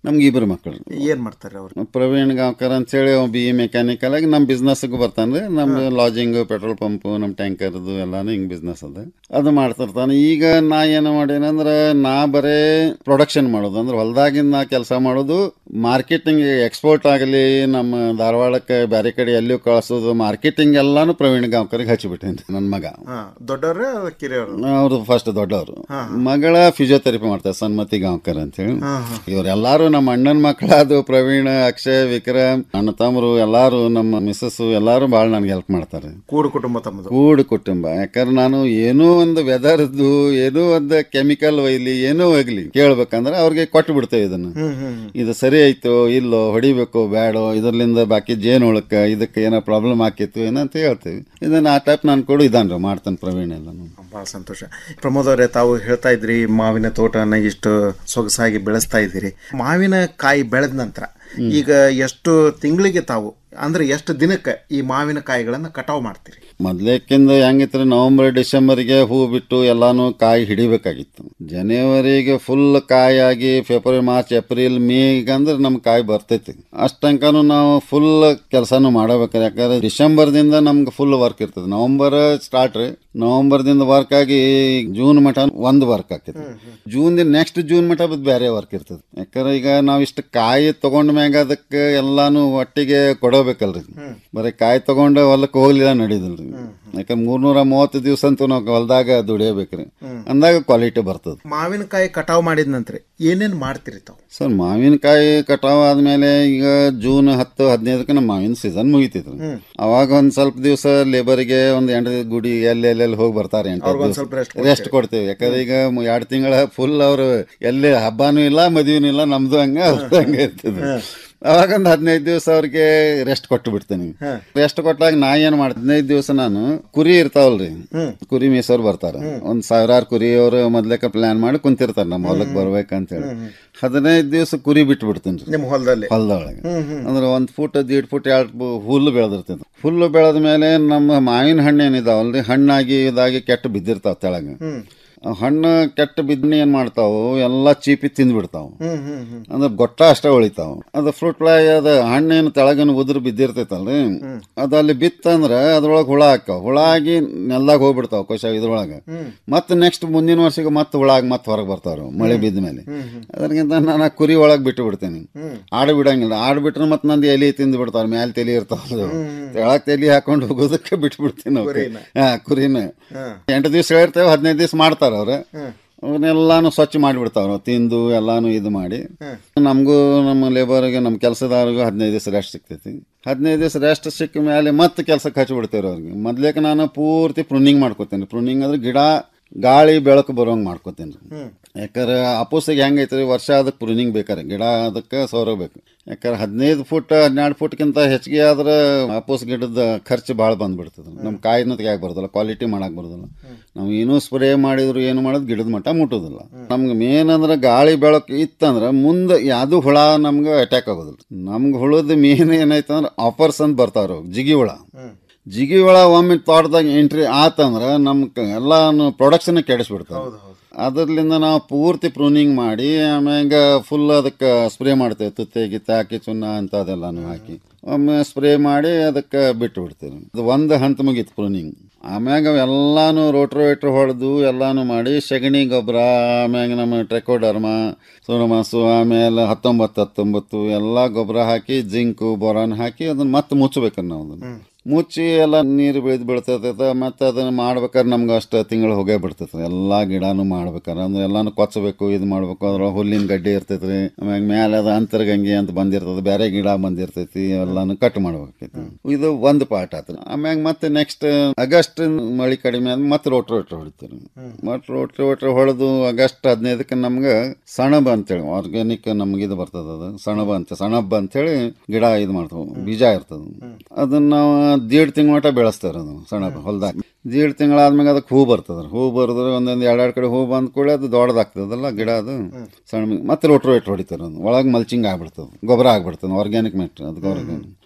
ನಮ್ಗೆ ಇಬ್ರು ಮಕ್ಕಳು ಏನ್ ಮಾಡ್ತಾರೆ ಅವ್ರು ಪ್ರವೀಣ್ ಗಾಂವ್ಕರ್ ಅಂತೇಳಿ ಅವ ಬಿ ಇ ಮೆಕ್ಯಾನಿಕಲ್ ಆಗಿ ನಮ್ಮ ಬಿಸ್ನೆಸ್ಗೂ ಬರ್ತಾನೆ ನಮ್ಮ ಲಾಜಿಂಗ್ ಪೆಟ್ರೋಲ್ ಪಂಪ್ ನಮ್ಮ ಟ್ಯಾಂಕರ್ದು ಎಲ್ಲಾನು ಹಿಂಗ್ ಬಿಸ್ನೆಸ್ ಅದ ಅದು ಮಾಡ್ತಿರ್ತಾನೆ ಈಗ ನಾ ಏನು ಮಾಡೇನಂದ್ರೆ ನಾ ಬರೇ ಪ್ರೊಡಕ್ಷನ್ ಮಾಡೋದು ಅಂದ್ರೆ ಹೊಲ್ದಾಗಿಂದ ನಾ ಕೆಲಸ ಮಾಡೋದು ಮಾರ್ಕೆಟಿಂಗ್ ಎಕ್ಸ್ಪೋರ್ಟ್ ಆಗಲಿ ನಮ್ಮ ಧಾರವಾಡಕ್ಕೆ ಬೇರೆ ಕಡೆ ಎಲ್ಲಿಯೂ ಕಳಿಸೋದು ಮಾರ್ಕೆಟಿಂಗ್ ಎಲ್ಲಾನು ಪ್ರವೀಣ್ ಗಾಂವ್ಕರ್ಗೆ ಹಚ್ಚಿಬಿಟ್ಟೇನಿ ನನ್ನ ಮಗ ಹಾ ದೊಡ್ಡವ್ರ ಕಿರಿಯವರು ಅವ್ರು ಫಸ್ಟ್ ದೊಡ್ಡವರು ಮಗಳ ಫಿಸಿಯೋಥೆರಪಿ ಮಾಡ್ತಾರೆ ಸನ್ಮತಿ ಗಾಂವ್ಕರ್ ಅಂತ ಹೇಳಿ ಹಾ, ಹಾ. ಇವರೆಲ್ಲಾರು ನಮ್ಮ ಅಣ್ಣನ ಮಕ್ಕಳಾದು ಪ್ರವೀಣ್ ಅಕ್ಷಯ್ ವಿಕ್ರಮ್ ಅಣ್ಣ ತಮ್ಮರು ಎಲ್ಲಾರು ನಮ್ಮ ಮಿಸ್ಸಸ್ ಎಲ್ಲಾರು ಭಾಳ ನನಗೆ ಹೆಲ್ಪ್ ಮಾಡ್ತಾರೆ ಕೂಡು ಕುಟುಂಬ ತಮ್ಮದು ಕೂಡು ಕುಟುಂಬ ಯಾಕಂದ್ರೆ ನಾನು ಏನೋ ಒಂದು ವೆದರ್ದು ಏನೋ ಒಂದು ಕೆಮಿಕಲ್ ಒಯ್ಲಿ ಏನೋ ಹೋಗ್ಲಿ ಕೇಳ್ಬೇಕಂದ್ರೆ ಅವ್ರಿಗೆ ಕೊಟ್ಟು ಬಿಡ್ತೇವೆ ಇದನ್ನ ಹ್ಮ್, ಹ್ಮ್, ಹ್ಮ್. ಇದು ಸರಿ ಆಯ್ತು ಇಲ್ಲೋ ಹೊಡಿಬೇಕು ಬೇಡೋ ಇದರ್ಲಿಂದ ಬಾಕಿ ಜೇನು ಉಳಕ ಇದಕ್ಕೆ ಏನೋ ಪ್ರಾಬ್ಲಮ್ ಆಕಿತ್ತು ಏನಂತ ಹೇಳ್ತೀವಿ ಇದನ್ನ ಆ ಟೈಪ್ ನಾನು ಕೊಡು ಇದಾನ್ರಿ ಮಾಡ್ತಾನೆ ಪ್ರವೀಣ್ ಎಲ್ಲಾನು ಬಹಳ ಸಂತೋಷ ಪ್ರಮೋದ್ ಅವರೇ ತಾವು ಹೇಳ್ತಾ ಇದ್ರಿ ಮಾವಿನ ತೋಟನ ಇಷ್ಟು ಸೊಗಸಾಗಿ ಬೆಳೆಸ್ತಾ ಇದ್ದೀರಿ ಮಾವಿನ ಕಾಯಿ ಬೆಳೆದ ನಂತರ ಈಗ ಎಷ್ಟು ತಿಂಗಳಿಗೆ ತಾವು ಅಂದ್ರೆ ಎಷ್ಟು ದಿನಕ್ಕೆ ಈ ಮಾವಿನ ಕಾಯಿಗಳನ್ನ ಕಟಾವು ಮಾಡ್ತೀರಿ ಮೊದ್ಲೇಕಿಂದ ಹೆಂಗಿತ್ರಿ ನವೆಂಬರ್ ಡಿಸೆಂಬರ್ಗೆ ಹೂ ಬಿಟ್ಟು ಎಲ್ಲಾನು ಕಾಯಿ ಹಿಡಿಬೇಕಾಗಿತ್ತು ಜನವರಿಗೆ ಫುಲ್ ಕಾಯಾಗಿ ಫೆಬ್ರವರಿ ಮಾರ್ಚ್ ಏಪ್ರಿಲ್ ಮೇಗೆ ಅಂದ್ರೆ ನಮ್ ಕಾಯಿ ಬರ್ತೈತಿ ಅಷ್ಟ್ ತನಕನು ನಾವು ಫುಲ್ ಕೆಲಸನು ಮಾಡಬೇಕಾರೆ ಯಾಕಂದ್ರೆ ಡಿಸೆಂಬರ್ದಿಂದ ನಮ್ಗೆ ಫುಲ್ ವರ್ಕ್ ಇರ್ತದೆ ನವೆಂಬರ್ ಸ್ಟಾರ್ಟ್ ರೀ ನವೆಂಬರ್ದಿಂದ ವರ್ಕ್ ಆಗಿ ಜೂನ್ ಮಠ ಒಂದು ವರ್ಕ್ ಆಕೈತಿ ಜೂನ್ ನೆಕ್ಸ್ಟ್ ಜೂನ್ ಮಠ ಬದ್ ಬೇರೆ ವರ್ಕ್ ಇರ್ತದೆ ಯಾಕಂದ್ರೆ ಈಗ ನಾವ್ ಇಷ್ಟು ಕಾಯಿ ತಗೊಂಡ ಮ್ಯಾಗ ಅದಕ್ಕೆ ಎಲ್ಲಾನು ಒಟ್ಟಿಗೆ ಕೊಡಬೇಕಲ್ರಿ ಬರೀ ಕಾಯಿ ತಗೊಂಡು ಹೊಲಕ್ಕೆ ಹೋಗ್ಲಿಲ್ಲ ನಡೀದಿಲ್ರಿ ಯಾಕಂದ್ರೆ ಮೂರ್ನೂರ ಮೂವತ್ತು ದಿವಸ ಅಂತೂ ನಾವು ಹೊಲದಾಗ ದುಡಿಯಬೇಕ್ರಿ ಅಂದಾಗ ಕ್ವಾಲಿಟಿ ಬರ್ತದೆ ಮಾವಿನಕಾಯಿ ಕಟಾವು ಮಾಡಿದ ನಂತರ ಏನೇನ್ ಮಾಡ್ತೀರಿ ತಾವು ಸರ್ ಮಾವಿನಕಾಯಿ ಕಟಾವ್ ಆದ್ಮೇಲೆ ಈಗ ಜೂನ್ ಹತ್ತು ಹದಿನೈದಕ್ಕೆ ನಮ್ಮ ಮಾವಿನ ಸೀಸನ್ ಮುಗಿತೈತ್ರಿ ಅವಾಗ ಒಂದ್ ಸ್ವಲ್ಪ ದಿವಸ ಲೇಬರ್ಗೆ ಒಂದ್ ಎಂಟು ಗುಡಿ ಎಲ್ಲಿ ಎಲ್ಲೆಲ್ಲಿ ಹೋಗಿ ಬರ್ತಾರೆ ಎಂಟು ಅವ್ರಿಗೊಂದ್ ಸ್ವಲ್ಪ rest ರೆಸ್ಟ್ ಕೊಡ್ತೇವೆ ಯಾಕಂದ್ರೆ ಈಗ ಎರಡು ತಿಂಗಳ ಫುಲ್ ಅವ್ರು ಎಲ್ಲಿ ಹಬ್ಬನೂ ಇಲ್ಲ ಮದುವೆನೂ ಇಲ್ಲ ನಮ್ದು ಹಂಗ ಅವ್ರ್ದು ಹಂಗ ಇರ್ತದೆ ಅವಾಗ ಒಂದು ಹದಿನೈದು ದಿವಸ ಅವ್ರಿಗೆ ರೆಸ್ಟ್ ಕೊಟ್ಟು ಬಿಡ್ತೇನೆ ರೆಸ್ಟ್ ಕೊಟ್ಟಾಗ ನಾ ಏನ್ ಮಾಡ್ತೀನಿ ಹದಿನೈದು ದಿವಸ ನಾನು ಕುರಿ ಇರ್ತಾವಲ್ರಿ ಕುರಿ ಮೀಸೋರು ಬರ್ತಾರ ಒಂದ್ ಸಾವಿರಾರು ಕುರಿ ಅವರು ಮೊದ್ಲೇಕ ಪ್ಲಾನ್ ಮಾಡಿ ಕುಂತಿರ್ತಾರ ನಮ್ಮ ಹೊಲಕ್ ಬರ್ಬೇಕಂತೇಳಿ ಹದಿನೈದು ದಿವಸ ಕುರಿ ಬಿಟ್ಟು ಬಿಡ್ತೀನಿ ನಿಮ್ಮ ಹೊಲದಲ್ಲಿ ಹೊಲದೊಳಗೆ ಹ್ಮ್, ಹ್ಮ್. ಅಂದ್ರೆ ಒಂದ್ ಫುಟ್ ದೀಡ್ ಫುಟ್ ಎರಡು ಹುಲ್ಲು ಬೆಳೆದಿರ್ತೈತೆ ಹುಲ್ಲು ಬೆಳೆದ ಮೇಲೆ ನಮ್ಮ ಮಾವಿನ ಹಣ್ಣು ಏನಿದಾವಲ್ರಿ ಹಣ್ಣಾಗಿ ಇದಾಗಿ ಕೆಟ್ಟು ಬಿದ್ದಿರ್ತಾವ ತೆಳಗ ಆ ಹಣ್ಣು ಕೆಟ್ಟ ಬಿದ್ದನೆ ಏನ್ ಮಾಡ್ತಾವು ಎಲ್ಲ ಚೀಪಿ ತಿಂದ್ಬಿಡ್ತಾವು ಹ್ಮ್ ಹ್ಮ್ ಹ್ಮ್ ಅಂದ್ರೆ ಗೊಟ್ಟ ಅಷ್ಟೇ ಉಳಿತಾವು ಅದು ಫ್ರೂಟ್ ಫ್ಲೈ ಅದ ಹಣ್ಣೇನು ತೆಳಗನ ಉದುರು ಬಿದ್ದಿರ್ತೈತಲ್ರಿ ಅದು ಅಲ್ಲಿ ಬಿತ್ತಂದ್ರೆ ಅದ್ರೊಳಗೆ ಹುಳ ಹಾಕಾವ ಹುಳ ಆಗಿ ನೆಲ್ದಾಗ ಹೋಗ್ಬಿಡ್ತಾವ ಕೋಶ ಇದ್ರೊಳಗೆ ಮತ್ತೆ ನೆಕ್ಸ್ಟ್ ಮುಂದಿನ ವರ್ಷಕ್ಕೆ ಮತ್ತೆ ಹುಳ ಆಗಿ ಮತ್ತೆ ಹೊರಗೆ ಬರ್ತಾವ್ರು ಮಳೆ ಬಿದ್ದ ಮೇಲೆ ಅದಕ್ಕಿಂತ ನಾನು ಆ ಕುರಿ ಒಳಗೆ ಬಿಟ್ಟು ಬಿಡ್ತೇನೆ ಆಡು ಬಿಡಂಗಿಲ್ಲ ಆಡು ಬಿಟ್ರೆ ಮತ್ತೆ ನಂದು ಎಲಿ ತಿಂದು ಬಿಡ್ತಾವ ಮ್ಯಾಲೆ ತಲಿ ಇರ್ತಾವ ತೆಳಗ್ ತಲಿ ಹಾಕೊಂಡು ಹೋಗೋದಕ್ಕೆ ಬಿಟ್ಟು ಬಿಡ್ತೀನಿ ಕುರಿನ. ಹಾ ಕುರಿನ ಹಾ. ಎಂಟು ದಿವಸ ಹೇಳ್ತೇವೆ ಹದಿನೈದು ದಿವಸ ಮಾಡ್ತಾರ ಅವ್ರು ಅವನ್ನೆಲ್ಲಾನು ಸ್ವಚ್ಛ ಮಾಡಿಬಿಡ್ತಾವ್ರು ತಿಂದು ಎಲ್ಲಾನು ಇದು ಮಾಡಿ ನಮಗೂ ನಮ್ಮ ಲೇಬರ್ಗೆ ನಮ್ಮ ಕೆಲಸದಾರಿಗೂ ಹದಿನೈದು ದಿವಸ ರೆಸ್ಟ್ ಸಿಗ್ತೈತಿ ಹದಿನೈದು ದಿವಸ ರೆಸ್ಟ್ ಸಿಕ್ಕ ಮೇಲೆ ಮತ್ತೆ ಕೆಲಸಕ್ಕೆ ಹಚ್ಚಿಬಿಡ್ತೇವ್ರಿ ಅವ್ರಿಗೆ ಮೊದ್ಲೇಕ ನಾನು ಪೂರ್ತಿ ಪ್ರೂನಿಂಗ್ ಮಾಡ್ಕೋತೇನೆ ಪ್ರೂನಿಂಗ್ ಅಂದ್ರೆ ಗಿಡ ಗಾಳಿ ಬೆಳಕು ಬರೋಂಗ್ ಮಾಡ್ಕೋತೇನೆ ಯಾಕಂದ್ರೆ ಅಪೋಸಿಗೆ ಹೆಂಗೈತ್ರಿ ವರ್ಷ ಅದಕ್ಕೆ ಪ್ರೂನಿಂಗ್ ಬೇಕಾರೆ ಗಿಡ ಅದಕ್ಕೆ ಸೌರಬೇಕು ಯಾಕಂದ್ರೆ ಹದಿನೈದು ಫುಟ್ ಹನ್ನೆರಡು ಫುಟ್ಗಿಂತ ಹೆಚ್ಚಿಗೆ ಆದ್ರೆ ಅಪೋಸ್ ಗಿಡದ ಖರ್ಚು ಭಾಳ ಬಂದ್ಬಿಡ್ತದೆ ನಮ್ಮ ಕಾಯಿನ ತೆಗಿಯಾಕ ಬರೋದಿಲ್ಲ ಕ್ವಾಲಿಟಿ ಮಾಡಕ್ ಬರೋದಿಲ್ಲ ನಾವು ಏನೂ ಸ್ಪ್ರೇ ಮಾಡಿದ್ರು ಏನು ಮಾಡೋದು ಗಿಡದ ಮಟ್ಟ ಮುಟ್ಟೋದಿಲ್ಲ ನಮ್ಗೆ ಮೇನ್ ಅಂದ್ರೆ ಗಾಳಿ ಬೆಳಕು ಇತ್ತಂದ್ರೆ ಮುಂದೆ ಯಾವುದು ಹುಳ ನಮ್ಗೆ ಅಟ್ಯಾಕ್ ಆಗೋದಿಲ್ಲ ನಮ್ಗೆ ಹುಳದ ಮೇನ್ ಏನೈತಂದ್ರೆ ಆಫರ್ಸ್ ಅಂತ ಬರ್ತಾವ್ರು ಜಿಗಿ ಹುಳ ಜಿಗಿ ಹುಳ ಒಮ್ಮೆ ತೋಟದಾಗ ಎಂಟ್ರಿ ಆತಂದ್ರೆ ನಮ್ ಎಲ್ಲ ಪ್ರೊಡಕ್ಷನ್ ಕೆಡಿಸ್ಬಿಡ್ತಾವೆ ಅದರ್ಲಿಂದ ನಾವು ಪೂರ್ತಿ ಪ್ರೂನಿಂಗ್ ಮಾಡಿ ಆಮ್ಯಾಗ ಫುಲ್ ಅದಕ್ಕೆ ಸ್ಪ್ರೇ ಮಾಡ್ತೇವೆ ತುತ್ತೆ ಗಿತ್ತೆ ಹಾಕಿ ಚುನ್ನ ಅಂತದೆಲ್ಲಾನು ಹಾಕಿ ಒಮ್ಮೆ ಸ್ಪ್ರೇ ಮಾಡಿ ಅದಕ್ಕೆ ಬಿಟ್ಟು ಬಿಡ್ತೇವೆ ಅದು ಒಂದು ಹಂತ ಮುಗೀತು ಪ್ರೂನಿಂಗ್ ಆಮ್ಯಾಗ ಅವೆಲ್ಲಾನು ರೋಟ್ರೋವೇಟ್ರ್ ಹೊಡೆದು ಎಲ್ಲಾನು ಮಾಡಿ ಸಗಣಿ ಗೊಬ್ಬರ ಆಮ್ಯಾಗ ನಮ್ಮ ಟ್ರೆಕೋಡರ್ಮ ಸೋನಮಾಸು ಆಮೇಲೆ ಹತ್ತೊಂಬತ್ತು ಹತ್ತೊಂಬತ್ತು ಎಲ್ಲ ಗೊಬ್ಬರ ಹಾಕಿ ಜಿಂಕು ಬೋರಾನ್ ಹಾಕಿ ಅದನ್ನ ಮತ್ತೆ ಮುಚ್ಚಬೇಕು ನಾವು ಅದನ್ನ ಮುಚ್ಚಿ ಎಲ್ಲ ನೀರು ಬೆಳೆದು ಬೀಳ್ತೈತೆ ಮತ್ತೆ ಅದನ್ನ ಮಾಡ್ಬೇಕಾದ್ರೆ ನಮ್ಗೆ ಅಷ್ಟು ತಿಂಗಳು ಹೋಗೇ ಬಿಡ್ತೈತೆ ಎಲ್ಲ ಗಿಡನು ಮಾಡ್ಬೇಕಾರೆ ಅಂದ್ರೆ ಎಲ್ಲಾನು ಕೊಚ್ಚಬೇಕು ಇದು ಮಾಡ್ಬೇಕು ಅದ್ರೊಳಗೆ ಹುಲ್ಲಿನ ಗಡ್ಡೆ ಇರ್ತೈತ್ರಿ ಆಮ್ಯಾಗ ಮೇಲೆ ಅದು ಅಂತರ್ಗಂಗೆ ಅಂತ ಬಂದಿರ್ತದೆ ಬೇರೆ ಗಿಡ ಬಂದಿರ್ತೈತಿ ಎಲ್ಲಾನು ಕಟ್ ಮಾಡ್ಬೇಕೈತಿ ಇದು ಒಂದು ಪಾರ್ಟ್ ಆತ್ರಿ ಆಮ್ಯಾಗ ಮತ್ತೆ ನೆಕ್ಸ್ಟ್ ಆಗಸ್ಟ್ ಮಳಿ ಕಡಿಮೆ ಆದ್ ಮತ್ತೆ ರೋಟ್ರ್ ರೋಟ್ರ್ ಹೊಡಿತೀವಿ ಮತ್ತೆ ರೋಟ್ರ್ ರೋಟ್ರ್ ಹೊಡೆದು ಆಗಸ್ಟ್ ಹದಿನೈದಕ್ಕೆ ನಮ್ಗೆ ಸಣಬ ಅಂತೇಳಿ ಆರ್ಗ್ಯಾನಿಕ್ ನಮ್ಗೆ ಇದು ಬರ್ತದ ಅದು ಸಣಬ ಅಂತ ಸಣಬ ಅಂತೇಳಿ ಗಿಡ ಇದು ಮಾಡ್ತಾವ ಬೀಜ ಇರ್ತದ ಅದನ್ನ ನಾವು ದೀಡ್ ತಿಂಗಳ ಮಟ್ಟ ಬೆಳೆಸ್ತಾರ ಅದು ಸಣಬ ಹೊಲ್ದಾಗ ದೀಡ್ ತಿಂಗಳಾದ್ಮೇಲೆ ಅದಕ್ಕೆ ಹೂ ಬರ್ತದ ಹೂ ಬರೆದ್ರೆ ಒಂದೊಂದು ಎರಡೆರಡು ಕಡೆ ಹೂ ಬಂದ ಕೂಡ ಅದು ದೊಡ್ಡದಾಗ್ತದಲ್ಲ ಗಿಡ ಅದು ಸಣ್ಣ ಮತ್ತೆ ರೋಟ್ರ್ ರೋಟ್ ಹೊಡಿತಾರೆ ಅದು ಒಳಗೆ ಮಲ್ಚಿಂಗ್ ಆಗ್ಬಿಡ್ತದೆ ಗೊಬ್ಬರ ಆಗ್ಬಿಡ್ತದೆ ಆರ್ಗ್ಯಾನಿಕ್ ಮೆಟ್ರ್ ಅದು ಗೊಬ್ಬರ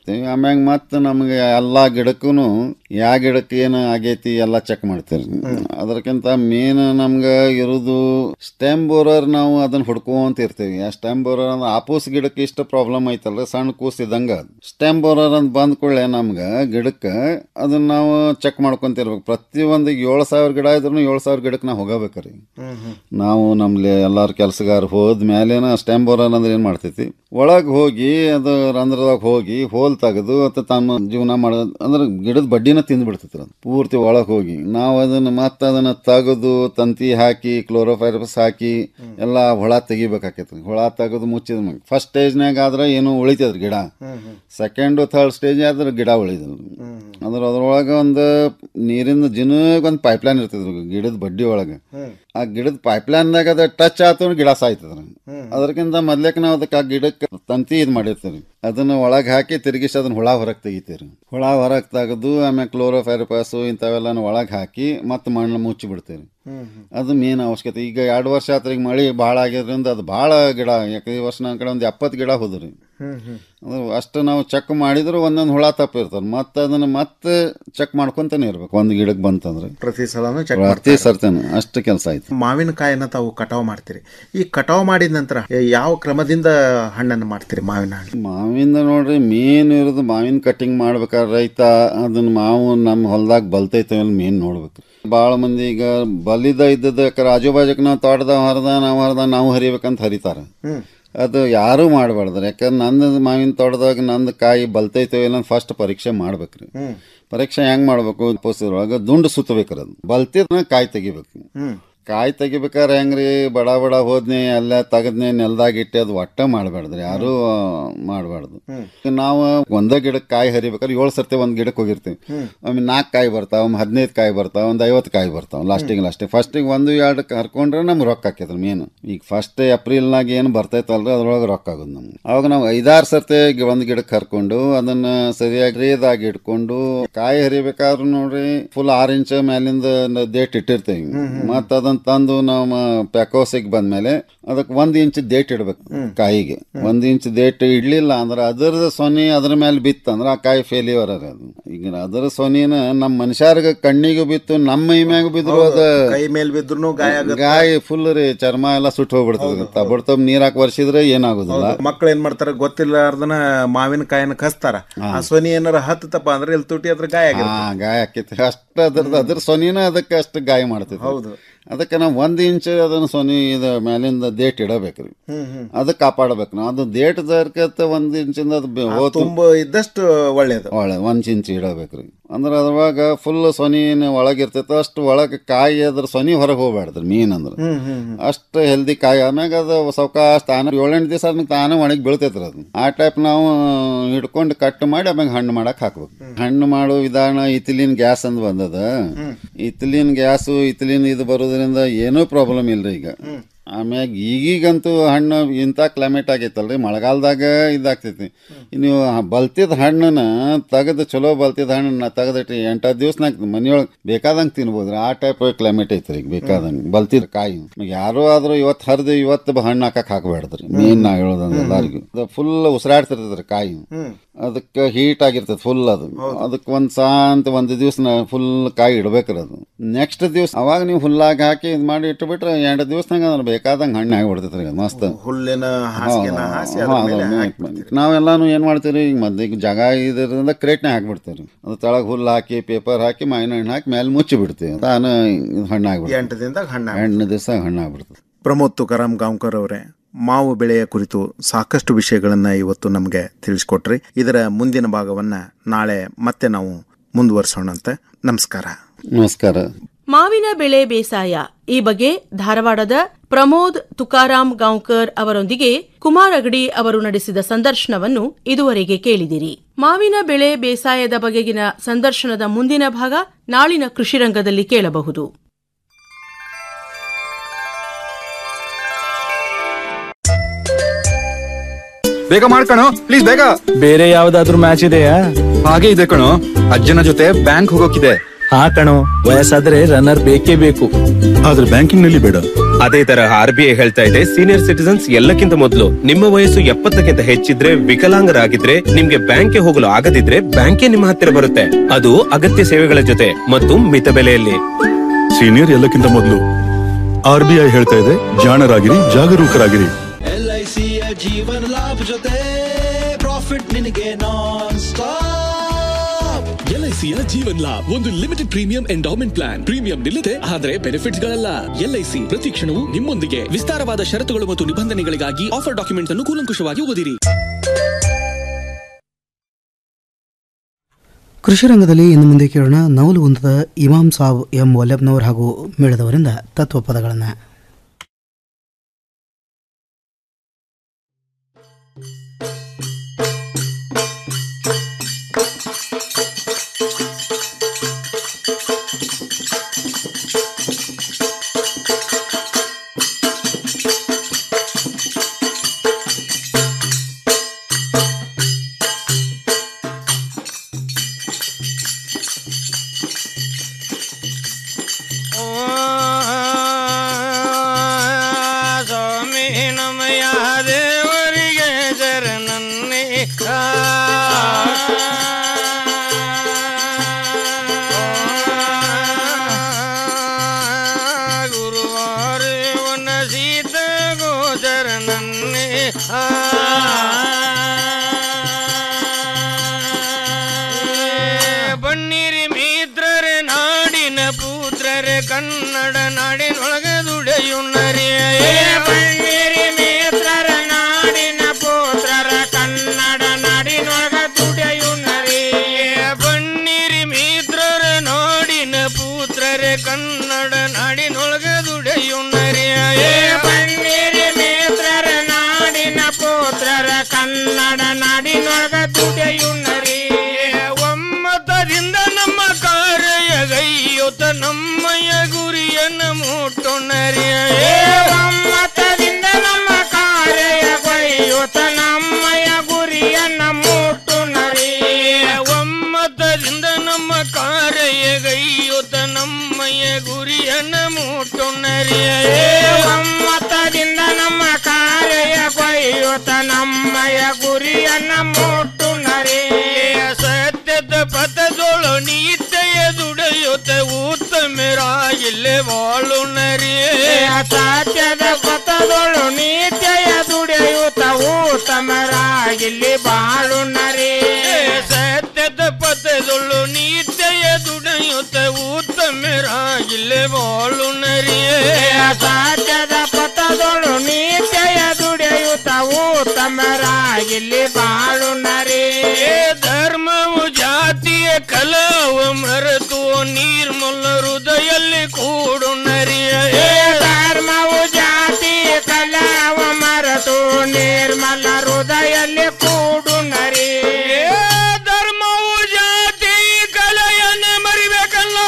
ಮಾಡ್ತೀವಿ ಆಮ್ಯಾಗ ಮತ್ತೆ ನಮ್ಗೆ ಎಲ್ಲಾ ಗಿಡಕ್ಕೂ ಯಾವ ಗಿಡಕ್ಕೆ ಏನು ಆಗೈತಿ ಎಲ್ಲ ಚೆಕ್ ಮಾಡ್ತೀವಿ ಅದಕ್ಕಿಂತ ಮೇನ್ ನಮ್ಗೆ ಇರೋದು ಸ್ಟೆಮ್ ಬೋರರ್ ನಾವು ಅದನ್ನ ಹುಡ್ಕೊಂತ ಇರ್ತೀವಿ ಆ ಸ್ಟೆಮ್ ಬೋರರ್ ಅಂದ್ರೆ ಆಪೂಸ್ ಗಿಡಕ್ಕೆ ಇಷ್ಟ ಪ್ರಾಬ್ಲಮ್ ಐತಲ್ಲ ಸಣ್ಣ ಕೂಸ್ ಇದ್ದಂಗ ಸ್ಟೆಮ್ ಬೋರರ್ ಅಂತ ಬಂದ ಕೂಡಲೇ ನಮ್ಗೆ ಗಿಡಕ್ಕೆ ಅದನ್ನ ನಾವು ಚೆಕ್ ಮಾಡ್ಕೊಂತ ಇರ್ಬೇಕು ಪ್ರತಿ ಒಂದು ಏಳು ಸಾವಿರ ಗಿಡ ಇದ್ರು ಏಳು ಸಾವಿರ ಗಿಡಕ್ಕೆ ನಾವು ಹೋಗಬೇಕ್ರಿ ನಾವು ನಮ್ಲಿ ಎಲ್ಲಾರು ಕೆಲಸಗಾರ ಹೋದ ಮೇಲೇನ ಸ್ಟೆಮ್ ಬೋರರ್ ಅಂದ್ರೆ ಏನ್ ಮಾಡ್ತೈತಿ ಒಳಗೆ ಹೋಗಿ ಅದು ರಂಧ್ರದಾಗ ಹೋಗಿ ಹೋಲ್ ತೆಗೆದು ಅಥವಾ ತಮ್ಮ ಜೀವನ ಮಾಡೋದು ಅಂದ್ರೆ ಗಿಡದ ಬಡ್ಡಿನ ತಿಂದ್ಬಿಡ್ತೈತಿ ಅದು ಪೂರ್ತಿ ಒಳಗೆ ಹೋಗಿ ನಾವು ಅದನ್ನ ಮತ್ತೆ ಅದನ್ನ ತೆಗೆದು ತಂತಿ ಹಾಕಿ ಕ್ಲೋರೋಫೈರಸ್ ಹಾಕಿ ಎಲ್ಲ ಹುಳ ತೆಗಿಬೇಕಾಕೈತಿ ಹುಳ ತೆಗೆದು ಮುಚ್ಚಿದ ಮ್ಯಾಗ ಫಸ್ಟ್ ಸ್ಟೇಜ್ನಾಗ ಆದ್ರೆ ಏನು ಉಳಿತದ್ರಿ ಗಿಡ ಸೆಕೆಂಡ್ ಥರ್ಡ್ ಸ್ಟೇಜ್ ಆದ್ರೆ ಗಿಡ ಉಳಿದಲ್ಲ ಅಂದ್ರೆ ಅದ್ರೊಳಗೆ ಒಂದು ನೀರಿನ ಜಿನಗ್ ಒಂದು ಪೈಪ್ಲೈನ್ ಇರ್ತದ್ರಿ ಗಿಡದ ಬಡ್ಡಿ ಒಳಗೆ ಆ ಗಿಡದ ಪೈಪ್ಲೈನ್ದಾಗ ಅದ ಟಚ್ ಆತು ಗಿಡ ಸಾಯ್ತದ್ರಿ ಅದಕ್ಕಿಂತ ಮೊದ್ಲೇಕ್ ನಾವು ಅದಕ್ಕೆ ಆ ಗಿಡಕ್ಕೆ ತಂತಿ ಇದು ಮಾಡಿರ್ತೀವಿ ಅದನ್ನ ಒಳಗೆ ಹಾಕಿ ತಿರುಗಿಸಿ ಅದನ್ನ ಹುಳ ಹೊರಗೆ ತೆಗಿತೀರಿ ಹುಳ ಹೊರಗೆ ತೆಗೆದು ಆಮೇಲೆ ಕ್ಲೋರೋಫೈರಪಾಸು ಇಂಥವೆಲ್ಲನ ಒಳಗೆ ಹಾಕಿ ಮತ್ತೆ ಮಣ್ಣು ಮುಚ್ಚಿ ಬಿಡ್ತೀವಿ ಅದು ಮೇನ್ ಅವಶ್ಯಕತೆ ಈಗ ಎರಡು ವರ್ಷ ಆತ್ರ ಈಗ ಮಳೆ ಭಾಳ ಆಗಿದ್ರಿಂದ ಅದು ಭಾಳ ಗಿಡ ಯಾಕೆ ಈ ವರ್ಷ ನನ್ನ ಕಡೆ ಒಂದು ಎಪ್ಪತ್ತು ಗಿಡ ಹೋದ್ರಿ ಅದು ಅಷ್ಟು ನಾವು ಚೆಕ್ ಮಾಡಿದ್ರು ಒಂದೊಂದು ಹುಳ ತಪ್ಪಿರ್ತಾರೆ ಮತ್ತೆ ಅದನ್ನ ಮತ್ತೆ ಚೆಕ್ ಮಾಡ್ಕೊಂತಾನೆ ಇರ್ಬೇಕು ಒಂದು ಗಿಡಕ್ಕೆ ಬಂತಂದ್ರೆ ಪ್ರತಿ ಸಲನೂ ಚೆಕ್ ಪ್ರತಿ ಸರ್ತಿನ ಅಷ್ಟು ಕೆಲಸ ಆಯ್ತು ಮಾವಿನಕಾಯಿನ ತಾವು ಕಟಾವು ಮಾಡ್ತೀರಿ ಈ ಕಟಾವು ಮಾಡಿದ ನಂತರ ಯಾವ ಕ್ರಮದಿಂದ ಹಣ್ಣನ್ನು ಮಾಡ್ತೀರಿ ಮಾವಿನ ಹಣ್ಣು ಮಾವಿಂದ ನೋಡ್ರಿ ಮೇನ್ ಇರೋದು ಮಾವಿನ ಕಟಿಂಗ್ ಮಾಡ್ಬೇಕಾದ್ರೆ ರೈತ ಅದನ್ನ ಮಾವು ನಮ್ಮ ಹೊಲದಾಗ ಬಲ್ತೈತೆ ಮೇನ್ ನೋಡ್ಬೇಕು ಭಾಳ ಮಂದಿ ಈಗ ಬಲಿದ ಇದ್ದದ ಯಾಕಂದ್ರೆ ಆಜು ಬಾಜುಕ್ ನಾವು ತೋಟದ ಹರಿದ ನಾವು ಹರಿದ ನಾವು ಹರಿಬೇಕಂತ ಹರಿತಾರೆ ಅದು ಯಾರೂ ಮಾಡಬಾರ್ದು ಯಾಕಂದ್ರೆ ನಂದು ಮಾವಿನ ತೋಟದಾಗ ನಂದು ಕಾಯಿ ಬಲ್ತೈತೋ ಇಲ್ಲ ಫಸ್ಟ್ ಪರೀಕ್ಷೆ ಮಾಡ್ಬೇಕ್ರಿ ಪರೀಕ್ಷೆ ಹೆಂಗ್ ಮಾಡ್ಬೇಕು ಪೋಸಿದ್ರೊಳಗೆ ದುಂಡು ಸುತ್ತಬೇಕ್ರಿ ಅದು ಬಲ್ತಿದ್ನ ಕಾಯಿ ತೆಗಿಬೇಕು ಕಾಯಿ ತೆಗಿಬೇಕಾದ್ರೆ ಹೆಂಗ್ರಿ ಬಡ ಬಡ ಹೋದ್ನಿ ಎಲ್ಲ ತೆಗದ್ನಿ ನೆಲ್ದಾಗ ಇಟ್ಟೆ ಅದು ಒಟ್ಟ ಮಾಡಬಾರ್ದ್ರಿ ಯಾರು ಮಾಡಬಾರ್ದು ನಾವು ಒಂದೇ ಗಿಡಕ್ಕೆ ಕಾಯಿ ಹರಿಬೇಕಾದ್ರೆ ಏಳು ಸರ್ತಿ ಒಂದ್ ಗಿಡಕ್ಕೆ ಹೋಗಿರ್ತೀವಿ ಒಮ್ಮೆ ನಾಲ್ಕು ಕಾಯಿ ಬರ್ತಾವ ಒಮ್ಮೆ ಹದಿನೈದು ಕಾಯಿ ಬರ್ತಾವ ಒಂದು ಐವತ್ತು ಕಾಯಿ ಬರ್ತಾವ ಲಾಸ್ಟಿಗೆ ಲಾಸ್ಟಿಗೆ ಫಸ್ಟಿಗೆ ಒಂದು ಎರಡು ಹರ್ಕೊಂಡ್ರೆ ನಮ್ಗೆ ರೊಕ್ಕ ಹಾಕಿದ್ರು ಮೇನ್ ಈಗ ಫಸ್ಟ್ ಏಪ್ರಿಲ್ನಾಗ ಏನು ಬರ್ತೈತಲ್ರಿ ಅದ್ರೊಳಗೆ ರೊಕ್ಕ ಆಗೋದು ನಮ್ಗೆ ಅವಾಗ ನಾವು ಐದಾರು ಸರ್ತಿ ಗಿ- ಒಂದ್ ಗಿಡಕ್ಕೆ ಹರ್ಕೊಂಡು ಅದನ್ನ ಸರಿಯಾಗಿ ರೇದಾಗಿ ಇಟ್ಕೊಂಡು ಕಾಯಿ ಹರಿಬೇಕಾದ್ರೂ ನೋಡ್ರಿ ಫುಲ್ ಆರು ಇಂಚ್ ಮೇಲಿಂದ ಡೇಟ್ ಇಟ್ಟಿರ್ತೀವಿ ಮತ್ತ ಅದನ್ನ ತಂದು ನಾವು ಪ್ಯಾಕೋಸಿಗೆ ಬಂದ್ಮೇಲೆ ಅದಕ್ಕೆ ಒಂದ್ ಇಂಚ್ ಡೇಟ್ ಇಡ್ಬೇಕು ಕಾಯಿಗೆ ಒಂದ್ ಇಂಚ್ ಡೇಟ್ ಇಡ್ಲಿಲ್ಲ ಅಂದ್ರೆ ಅದರದ ಸೊನಿ ಅದ್ರ ಮೇಲೆ ಬಿತ್ತಂದ್ರ ಆ ಕಾಯಿ ಫೇಲ್ಯೂರ್ ಅದು ಈಗ ಅದರ ಸೊನಿನ ನಮ್ಮ ಮನುಷ್ಯರ್ಗ ಕಣ್ಣಿಗೆ ಬಿತ್ತು ನಮ್ಮ ಮೈ ಮ್ಯಾಗ ಬಿದ್ರು ಅದ ಕೈ ಮೇಲೆ ಬಿದ್ರು ಗಾಯ ಆಗುತ್ತೆ ಗಾಯ ಫುಲ್ ರೀ ಚರ್ಮ ಎಲ್ಲ ಸುಟ್ಟು ಹೋಗ್ಬಿಡ್ತದೆ ತಬಡ್ ತಬ್ ನೀರ್ ಹಾಕಿ ವರ್ಷಿದ್ರೆ ಏನಾಗುದಿಲ್ಲ ಮಕ್ಳು ಏನ್ ಮಾಡ್ತಾರ ಗೊತ್ತಿಲ್ಲಾರ್ದನ ಮಾವಿನಕಾಯಿನ ಕಸ್ತಾರ ಆ ಸೊನಿ ಏನಾರ ಹತ್ತತಪ್ಪ ಅಂದ್ರೆ ಇಲ್ಲಿ ತುಟಿ ಅದ್ರ ಗಾಯ ಹಾ ಆಗಿರುತ್ತೆ ಗಾಯ ಆಕೈತಿ ಅಷ್ಟ ಅದ್ರದ್ದು ಅದ್ರ ಸೊನಿನ ಅದಕ್ಕೆ ಅಷ್ಟು ಗಾಯ ಮಾಡ್ತೈತಿ ಹೌದು. ಅದಕ್ಕೆ ನಾವು ಒಂದ್ ಇಂಚ್ ಅದನ್ನ ಸೊನಿ ಇದು ಮೇಲಿಂದ ದೇಟ್ ಇಡಬೇಕ್ರಿ ಹ್ಮ್, ಹ್ಮ್. ಅದಕ್ಕೆ ಕಾಪಾಡಬೇಕು ನಾವು ಅದು ದೇಟ್ ದರ್ಕತ್ತ ಒಂದ್ ಇಂಚಿಂದ ಅದು ಬೆ- ಹೋತು ತುಂಬ ಇದ್ದಷ್ಟು ಒಳ್ಳೇದು ಒಳ್ಳೆ ಒಂದ್ ಇಂಚ್ ಇಡಬೇಕ್ರಿ ಅಂದ್ರೆ ಅದ್ರೊಳಗ ಫುಲ್ ಸೊನಿನ ಒಳಗಿರ್ತೈತೆ ಅಷ್ಟು ಒಳಗೆ ಕಾಯಿ ಅದ್ರ ಸೊನಿ ಹೊರಗೆ ಹೋಗ್ಬಾರ್ದ್ರಿ ಮೀನ್ ಅಂದ್ರೆ ಹ್ಮ್, ಹ್ಮ್, ಹ್ಮ್. ಅಷ್ಟು ಹೆಲ್ದಿ ಕಾಯಿ ಆಮ್ಯಾಗ ಅದು ಸಾವಕಾಶ ತಾನ ಏಳೆಂಟು ದಿವಸ ಆದ್ಮೇಲೆ ತಾನೇ ಒಣಗಿ ಬೀಳ್ತೈತ್ರಿ ಅದು ಆ ಟೈಪ್ ನಾವು ಹಿಡ್ಕೊಂಡು ಕಟ್ ಮಾಡಿ ಆಮ್ಯಾಗ ಹಣ್ಣು ಮಾಡಕ್ ಹಾಕ್ಬೇಕು ಹಣ್ಣು ಮಾಡೋ ವಿಧಾನ ಇಥಿಲಿನ್ ಗ್ಯಾಸ್ ಅಂತ ಬಂದದ ಇಥಿಲಿನ್ ಗ್ಯಾಸು ಇಥಿಲಿನ್ ಇದು ಬರೋದ್ರಿಂದ ಏನೂ ಪ್ರಾಬ್ಲಮ್ ಇಲ್ರಿ ಈಗ ಆಮ್ಯಾಗ ಈಗೀಗಂತೂ ಹಣ್ಣು ಇಂಥ ಕ್ಲೈಮೇಟ್ ಆಗೈತಲ್ರಿ ಮಳೆಗಾಲದಾಗ ಇದಾಗ್ತೈತಿ ನೀವು ಬಲ್ತಿದ ಹಣ್ಣನ್ನ ತೆಗೆದು ಚಲೋ ಬಲ್ತಿದ ಹಣ್ಣನ್ನ ತೆಗೆದಿಟ್ಟು ಎಂಟತ್ತು ದಿವ್ಸನಾಗ ಮನೆಯೊಳಗೆ ಬೇಕಾದಂಗೆ ತಿನ್ಬೋದ್ರಿ ಆ ಟೈಪ್ ಕ್ಲೈಮೇಟ್ ಐತ್ರಿ ಈಗ ಬೇಕಾದಂಗೆ ಬಲ್ತಿದ ಕಾಯಿ ಯಾರೋ ಆದ್ರೂ ಇವತ್ತು ಹರಿದು ಇವತ್ತು ಬ- ಹಣ್ಣು ಹಾಕಕ್ ಹಾಕಬೇಡ್ದ್ರಿ ಮೇನ್ ನಾ ಹೇಳೋದಂದ್ರೆ ಎಲ್ಲರಿಗೂ ಫುಲ್ ಉಸಿರಾಡ್ತಿರ್ತದ್ರಿ ಕಾಯಿ ಅದಕ್ಕೆ ಹೀಟ್ ಆಗಿರ್ತದೆ ಫುಲ್ ಅದು ಅದಕ್ಕೆ ಒಂದ್ ಸಾಂತ ಒಂದ್ ದಿವ್ಸ ಫುಲ್ ಕಾಯಿ ಇಡ್ಬೇಕ್ರಿ ಅದು ನೆಕ್ಸ್ಟ್ ದಿವ್ಸ ಅವಾಗ ನೀವು ಹುಲ್ಲಾಗಿ ಹಾಕಿ ಇದು ಮಾಡಿ ಇಟ್ಬಿಟ್ರೆ ಎರಡು ದಿವ್ಸನಾಗ ಅದ್ರ ಬೇಕಾದಂಗೆ ಹಣ್ಣು ಆಗಿ ಬಿಡ್ತೈತ್ರಿ ಅದು ಮಸ್ತ್ ಹುಲ್ಲಿನ ಹಾಸಿಗೆನ ಹಾಸಿ ಅದ್ರ ಮೇಲೆ ಹಾಕ್ಬಿಡ್ತೀರಿ. ನಾವೆಲ್ಲಾನು ಏನ್ ಮಾಡ್ತೀವಿ ಈಗ ಮತ್ತೆ ಈಗ ಜಾಗ ಇದರಿಂದ ಕ್ರೇಟ್ನ ಹಾಕ್ಬಿಡ್ತೀವಿ ಅದು ತೆಳಗ್ ಹುಲ್ಲು ಹಾಕಿ ಪೇಪರ್ ಹಾಕಿ ಮಾವಿನ ಹಣ್ಣು ಹಾಕಿ ಮೇಲೆ ಮುಚ್ಚಿ ಬಿಡ್ತೀವಿ ತಾನು ಹಣ್ಣು ಆಗ್ಬಿಡ್ತೀವಿ ಎಂಟು ದಿನದಾಗ ಹಣ್ಣು ಎಂಟು ದಿವಸ ಹಣ್ಣು ಆಗ್ಬಿಡ್ತದೆ ಪ್ರಮೋದ್ ತುಕಾರಾಮ್ ಗಾಂವ್ಕರ್ ಅವರೇ ಮಾವು ಬೆಳೆಯ ಕುರಿತು ಸಾಕಷ್ಟು ವಿಷಯಗಳನ್ನು ಇವತ್ತು ನಮಗೆ ತಿಳಿಸ್ಕೊಟ್ರಿ ಇದರ ಮುಂದಿನ ಭಾಗವನ್ನ ನಾಳೆ ಮತ್ತೆ ನಾವು ಮುಂದುವರಿಸೋಣಂತೆ ನಮಸ್ಕಾರ ನಮಸ್ಕಾರ ಮಾವಿನ ಬೆಳೆ ಬೇಸಾಯ ಈ ಬಗ್ಗೆ ಧಾರವಾಡದ ಪ್ರಮೋದ್ ತುಕಾರಾಮ್ ಗಾಂವ್ಕರ್ ಅವರೊಂದಿಗೆ ಕುಮಾರ್ ಅಗಡಿ ಅವರು ನಡೆಸಿದ ಸಂದರ್ಶನವನ್ನು ಇದುವರೆಗೆ ಕೇಳಿದಿರಿ ಮಾವಿನ ಬೆಳೆ ಬೇಸಾಯದ ಬಗೆಗಿನ ಸಂದರ್ಶನದ ಮುಂದಿನ ಭಾಗ ನಾಳಿನ ಕೃಷಿ ರಂಗದಲ್ಲಿ ಕೇಳಬಹುದು ಬೇಗ ಮಾಡ್ಕಣೋ ಪ್ಲೀಸ್ ಬೇಗ ಬೇರೆ ಯಾವ್ದಾದ್ರು ಮ್ಯಾಚ್ ಇದೆಯಾ ಹಾಗೆ ಇದೆ ಕಣೋ ಅಜ್ಜನ ಜೊತೆ ಬ್ಯಾಂಕ್ ಹೋಗೋಕಿದೆ ಹಾ ಕಣೋ ವಯಸ್ಸಾದ್ರೆ ರನ್ನರ್ ಬೇಕೇ ಬೇಕು ಆದ್ರೆ ಬ್ಯಾಂಕಿಂಗ್ ನಲ್ಲಿ ಬೇಡ ಅದೇ ತರಹ ಆರ್ ಬಿ ಐ ಹೇಳ್ತಾ ಇದೆ ಸೀನಿಯರ್ ಸಿಟಿಸನ್ಸ್ ಎಲ್ಲಕ್ಕಿಂತ ಮೊದಲು ನಿಮ್ಮ ವಯಸ್ಸು ಎಪ್ಪತ್ತಕ್ಕಿಂತ ಹೆಚ್ಚಿದ್ರೆ ವಿಕಲಾಂಗರಾಗಿದ್ರೆ ನಿಮ್ಗೆ ಬ್ಯಾಂಕ್ಗೆ ಹೋಗಲು ಆಗದಿದ್ರೆ ಬ್ಯಾಂಕೇ ನಿಮ್ಮ ಹತ್ತಿರ ಬರುತ್ತೆ ಅದು ಅಗತ್ಯ ಸೇವೆಗಳ ಜೊತೆ ಮತ್ತು ಮಿತ ಬೆಲೆಯಲ್ಲಿ ಸೀನಿಯರ್ ಎಲ್ಲಕ್ಕಿಂತ ಮೊದಲು ಆರ್ ಬಿ ಐ ಹೇಳ್ತಾ ಇದೆ ಜಾಣರಾಗಿರಿ ಜಾಗರೂಕರಾಗಿರಿ ಎಲ್ ಐ ಸಿಯ ಜೀವನ ಲಾಭ ಜೊತೆ ಪ್ರಾಫಿಟ್ ನಿನಗೆ ನಾನ್ ಸ್ಟಾಪ್ ಎಲ್ಐಸಿಯ ಜೀವನ್ ಲಾಭ್ ಒಂದು limited premium endowment plan premium ನಿಲ್ಲದೆ ಆದರೆ ಬೆನಿಫಿಟ್ಸ್ ಗಳಲ್ಲ ಎಲ್ಐಸಿ ಪ್ರತಿ ಕ್ಷಣವೂ ನಿಮ್ಮೊಂದಿಗೆ ವಿಸ್ತಾರವಾದ ಷರತ್ತುಗಳು ಮತ್ತು ನಿಬಂಧನೆಗಳಿಗಾಗಿ ಆಫರ್ ಡಾಕ್ಯುಮೆಂಟ್ ಅನ್ನು ಕೂಲಂಕುಷವಾಗಿ ಓದಿರಿ ಕೃಷಿ ರಂಗದಲ್ಲಿ ಇನ್ನು ಮುಂದೆ ಕೇಳೋಣ ನವಲುಗುಂದದ ಇಮಾಮ್ ಸಾಬ್ ಎಂ ವಲ್ಲಭನವರ್ ಹಾಗೂ ಮೇಳದವರಿಂದ ತತ್ವಪದಗಳನ್ನು ಸ್ವಾಮಿ ನಮಯ ದೇವರಿಗೆ ಜರನನ್ನೇ ಗುರುವಾರ ವನ ಸೀತ ಗೋಚರ ನನ್ನೇ ಬನ್ನಿರಿ ಮಿತ್ರರೆ ನಾಡಿನ ಪುತ್ರರೆ ಕನ್ನಡ ನಾಡಿನೊಳಗ ದುಡಿಯುನ್ನರಿ ಬನ್ನಿರಿ ಮಿತ್ರರ ನಾಡಿನ ಪುತ್ರರ ಕನ್ನಡ ನಾಡಿನೊಳಗ ದುಡಿಯುನ್ನರಿ ಬನ್ನಿರಿ ಮಿತ್ರರ ನಾಡಿನ ಪುತ್ರರೆ ಕನ್ನಡ ನಾಡಿನೊಳಗ ದುಡಿಯುನ್ನರಿ ಬನ್ನಿರಿ ಮಿತ್ರರ ನಾಡಿನ ಪುತ್ರರ ಕನ್ನಡ ನಾಡಿನೊಳಗ ದುಡಿಯುನ್ನರಿ ಒಮ್ಮತದಿಂದ ನಮ್ಮ ಕಾರ್ಯಗೈಯುತ ನಮ್ಮಯ ಗುರಿಯನ್ನು ಮುಟ್ಟುನರಿಯ ಒಮ್ಮತದಿಂದ ನಮ್ಮ ಕಾರ್ಯಗೈಯುತ ನಮ್ಮಯ ಗುರಿಯನ್ನು ಮುಟ್ಟುನರಿ ಒಮ್ಮತದಿಂದ ನಮ್ಮ ಕಾರ್ಯಗೈಯುತ ನಮ್ಮಯ ಗುರಿಯನ್ನು ಮುಟ್ಟುನರಿಯ ಒಮ್ಮತದಿಂದ ನಮ್ಮ ಕಾರ್ಯಗೈಯುತ ನಮ್ಮಯ ಗುರಿಯನ್ನು ಮುಟ್ಟುನರಿ ಸತ್ಯದ ಪಥದೊಳು ನಿತ್ಯ ದುಡಿಯುತ್ತ ಉತ್ತಮರಾಗಿಲ್ಲೇ ಬಾಳು ನರಿ ಸತ್ಯದ ಪಥದೊಳು ನಿತ್ಯ ದುಡಿಯುತ್ತ ಉತ್ತಮರಾಗಿಲ್ಲಿ ಬಾಳು ನರಿ ಸತ್ಯದ ಪಥದೊಳು ನಿತ್ಯ ದುಡಿಯುತ್ತ ಉತ್ತಮರಾಗಿಲ್ಲೇ ಬಾಳು ನರಿ ಸತ್ಯದ ಪಥದೊಳು ನಿತ್ಯ ದುಡಿಯುತ್ತ ಉತ್ತಮರಾಗಿಲ್ಲಿ ಬಾಳು ನರಿ ಧರ್ಮವು ಜಾತಿಯ ಕಲವು ಮರೆತು ನಿರ್ಮಲ ಹೃದಯಲ್ಲಿ ಕೂಡು ನರಿಯ ಧರ್ಮವು ಜಾತಿಯ ಕಲವ ಮರೆತು ನಿರ್ಮಲ ಹೃದಯಲ್ಲಿ ಕೂಡು ನರಿ ಧರ್ಮವು ಜಾತಿ ಕಲೆಯನ್ನೇ ಮರಿಬೇಕಲ್ಲ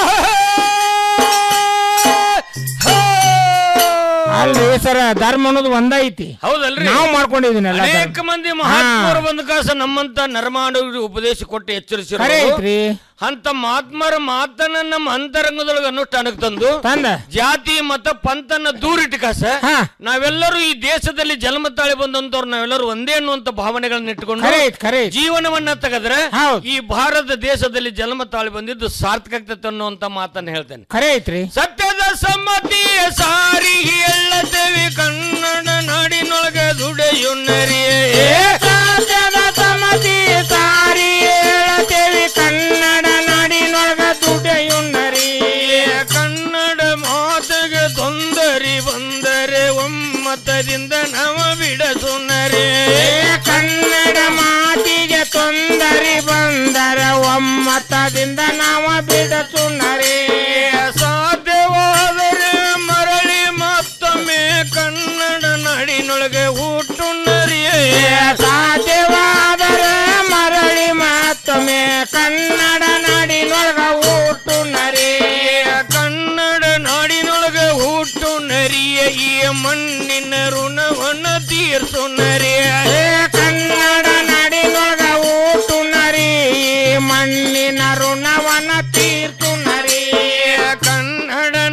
ಅಲ್ರಿ ಸರ ಧರ್ಮ ಅನ್ನೋದು ಒಂದೈತಿ ಹೌದಲ್ರಿ ನಾವು ಮಾಡ್ಕೊಂಡಿದೀನಲ್ಲ ಸರ್. ಅನೇಕ ಮಂದಿ ಮಹಾತ್ಮರು ಬಂದ ಕಾಸ ನಮ್ಮಂತ ನರಮಾನವರಿಗೆ ಉಪದೇಶ ಕೊಟ್ಟು ಖರೆ ಎಚ್ಚರಿಸಿರೋ ಐತ್ರಿ ಅಂತ ಮಹಾತ್ಮರ ಮಾತನ್ನ ನಮ್ಮ ಅಂತರಂಗದೊಳಗೆ ಅನುಷ್ಠಾನಕ್ಕೆ ತಂದು ತಂದ ಜಾತಿ ಮತ ಪಂಥನ ದೂರಿಟ್ಟು ಕಾಸ ನಾವೆಲ್ಲರೂ ಈ ದೇಶದಲ್ಲಿ ಜನ್ಮ ತಾಳಿ ಬಂದಂತವ್ರು ನಾವೆಲ್ಲರೂ ಒಂದೇ ಅನ್ನುವಂತ ಭಾವನೆಗಳನ್ನ ಇಟ್ಟುಕೊಂಡು ಖರೆ ಐತ್, ಖರೆ ಐತ್. ಜೀವನವನ್ನ ತೆಗೆದ್ರೆ ಈ ಭಾರತ ದೇಶದಲ್ಲಿ ಜನ್ಮ ತಾಳಿ ಬಂದಿದ್ದು ಸಾರ್ಥಕ ಆಗ್ತೈತೆ ಅನ್ನುವಂತ ಮಾತನ್ನ ಹೇಳ್ತೇನೆ ಖರೆ ಐತ್ರಿ ಸತ್ಯದ ಸಮ್ಮತಿಯ ಸಾರಿ ಹೇಳತೇವೆ ಕನ್ನಡ ನಾಡಿನೊಳಗೆ ದುಡೆಯುನ್ನರಿಯೇ ಸತ್ಯದ ಸಮ್ಮತಿ ಸಾರಿ ಹೇಳತೇವೆ ಕನ್ನಡ ನಾಡಿನೊಳಗ ದುಡೆಯುನ್ನರಿ ಕನ್ನಡ ಮಾತಿಗೆ ತೊಂದರೆ ಬಂದರೆ ಒಮ್ಮತದಿಂದ ನವ ಬಿಡಸುನ್ನರಿ ಕನ್ನಡ ಮಾತಿಗೆ ತೊಂದರೆ ಬಂದರೆ ಒಮ್ಮತದಿಂದ ನಾವ ಬಿಡಸುನ್ನರಿ ಸಾಧ್ಯವಾದರೆ ಮರಳಿ ಮತ್ತೊಮ್ಮೆ ಕನ್ನಡ ನಾಡಿನೊಳಗೆ ಹುಟ್ಟುನ್ನರಿಯೇ ಸಾಧ್ಯವಾದರೆ ಮರಳಿ ಮತ್ತೊಮ್ಮೆ ಕನ್ನಡ ನಾಡಿನೊಳಗ ಹುಟ್ಟು ನರಿ ಕನ್ನಡ ನಾಡಿನೊಳಗ ಹುಟ್ಟು ನರಿಯ ಈ ಮಣ್ಣಿನ ಋಣವನ್ನ ತೀರ್ಸು ನರಿಯ ಕನ್ನಡ ನಾಡಿನೊಳಗ ಹುಟ್ಟು ನರಿ ಈ ಮಣ್ಣಿನ ಋಣವನ್ನ ತೀರ್ಸು ನರಿ ಕನ್ನಡ ನಾಡಿನ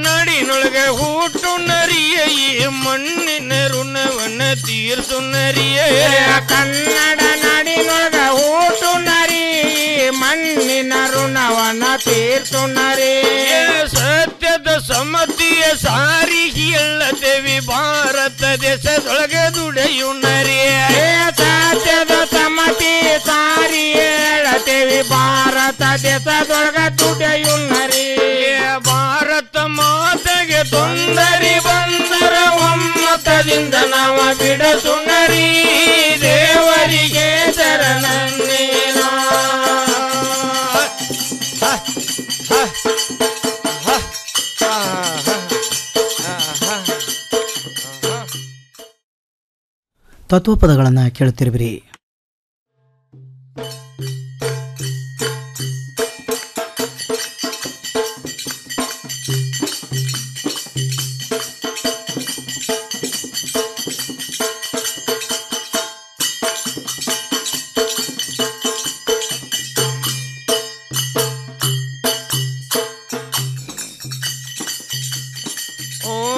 ನಾಡಿನೊಳಗೆ ಹುಟ್ಟು ನರಿಯ ಈ ಮಣ್ಣಿನ ಋಣವನ್ನ ತೀರ್ಸು ನರಿಯ ಕನ್ನಡ ನಾಡಿನೊಳಗ ಊಟು ನರಿ ಮಣ್ಣಿನ ಋಣವನ ತೀರ್ತು ನರಿ ಸತ್ಯದ ಸಮತಿಯ ಸಾರಿ ಹೇಳದೇವಿ ಭಾರತ ದೇಶದೊಳಗೆ ದುಡೆಯು ನರಿಯ ಸತ್ಯದ ಸಮತಿ ಸಾರಿ ಹೇಳತೇವಿ ಭಾರತ ದೇಶದೊಳಗ ದುಡಿಯು ನರಿ ಭಾರತ ಮಾತೆಗೆ ತೊಂದರೆ ಬಂದರ ಒಮ್ಮತದಿಂದ ನಾವ ಬಿಡಸು ನರಿ ದೇವರಿಗೆ ಶರಣನ್ನೇನ ತತ್ವಪದಗಳನ್ನು ಕೇಳುತ್ತಿರುವಿರಿ ಓ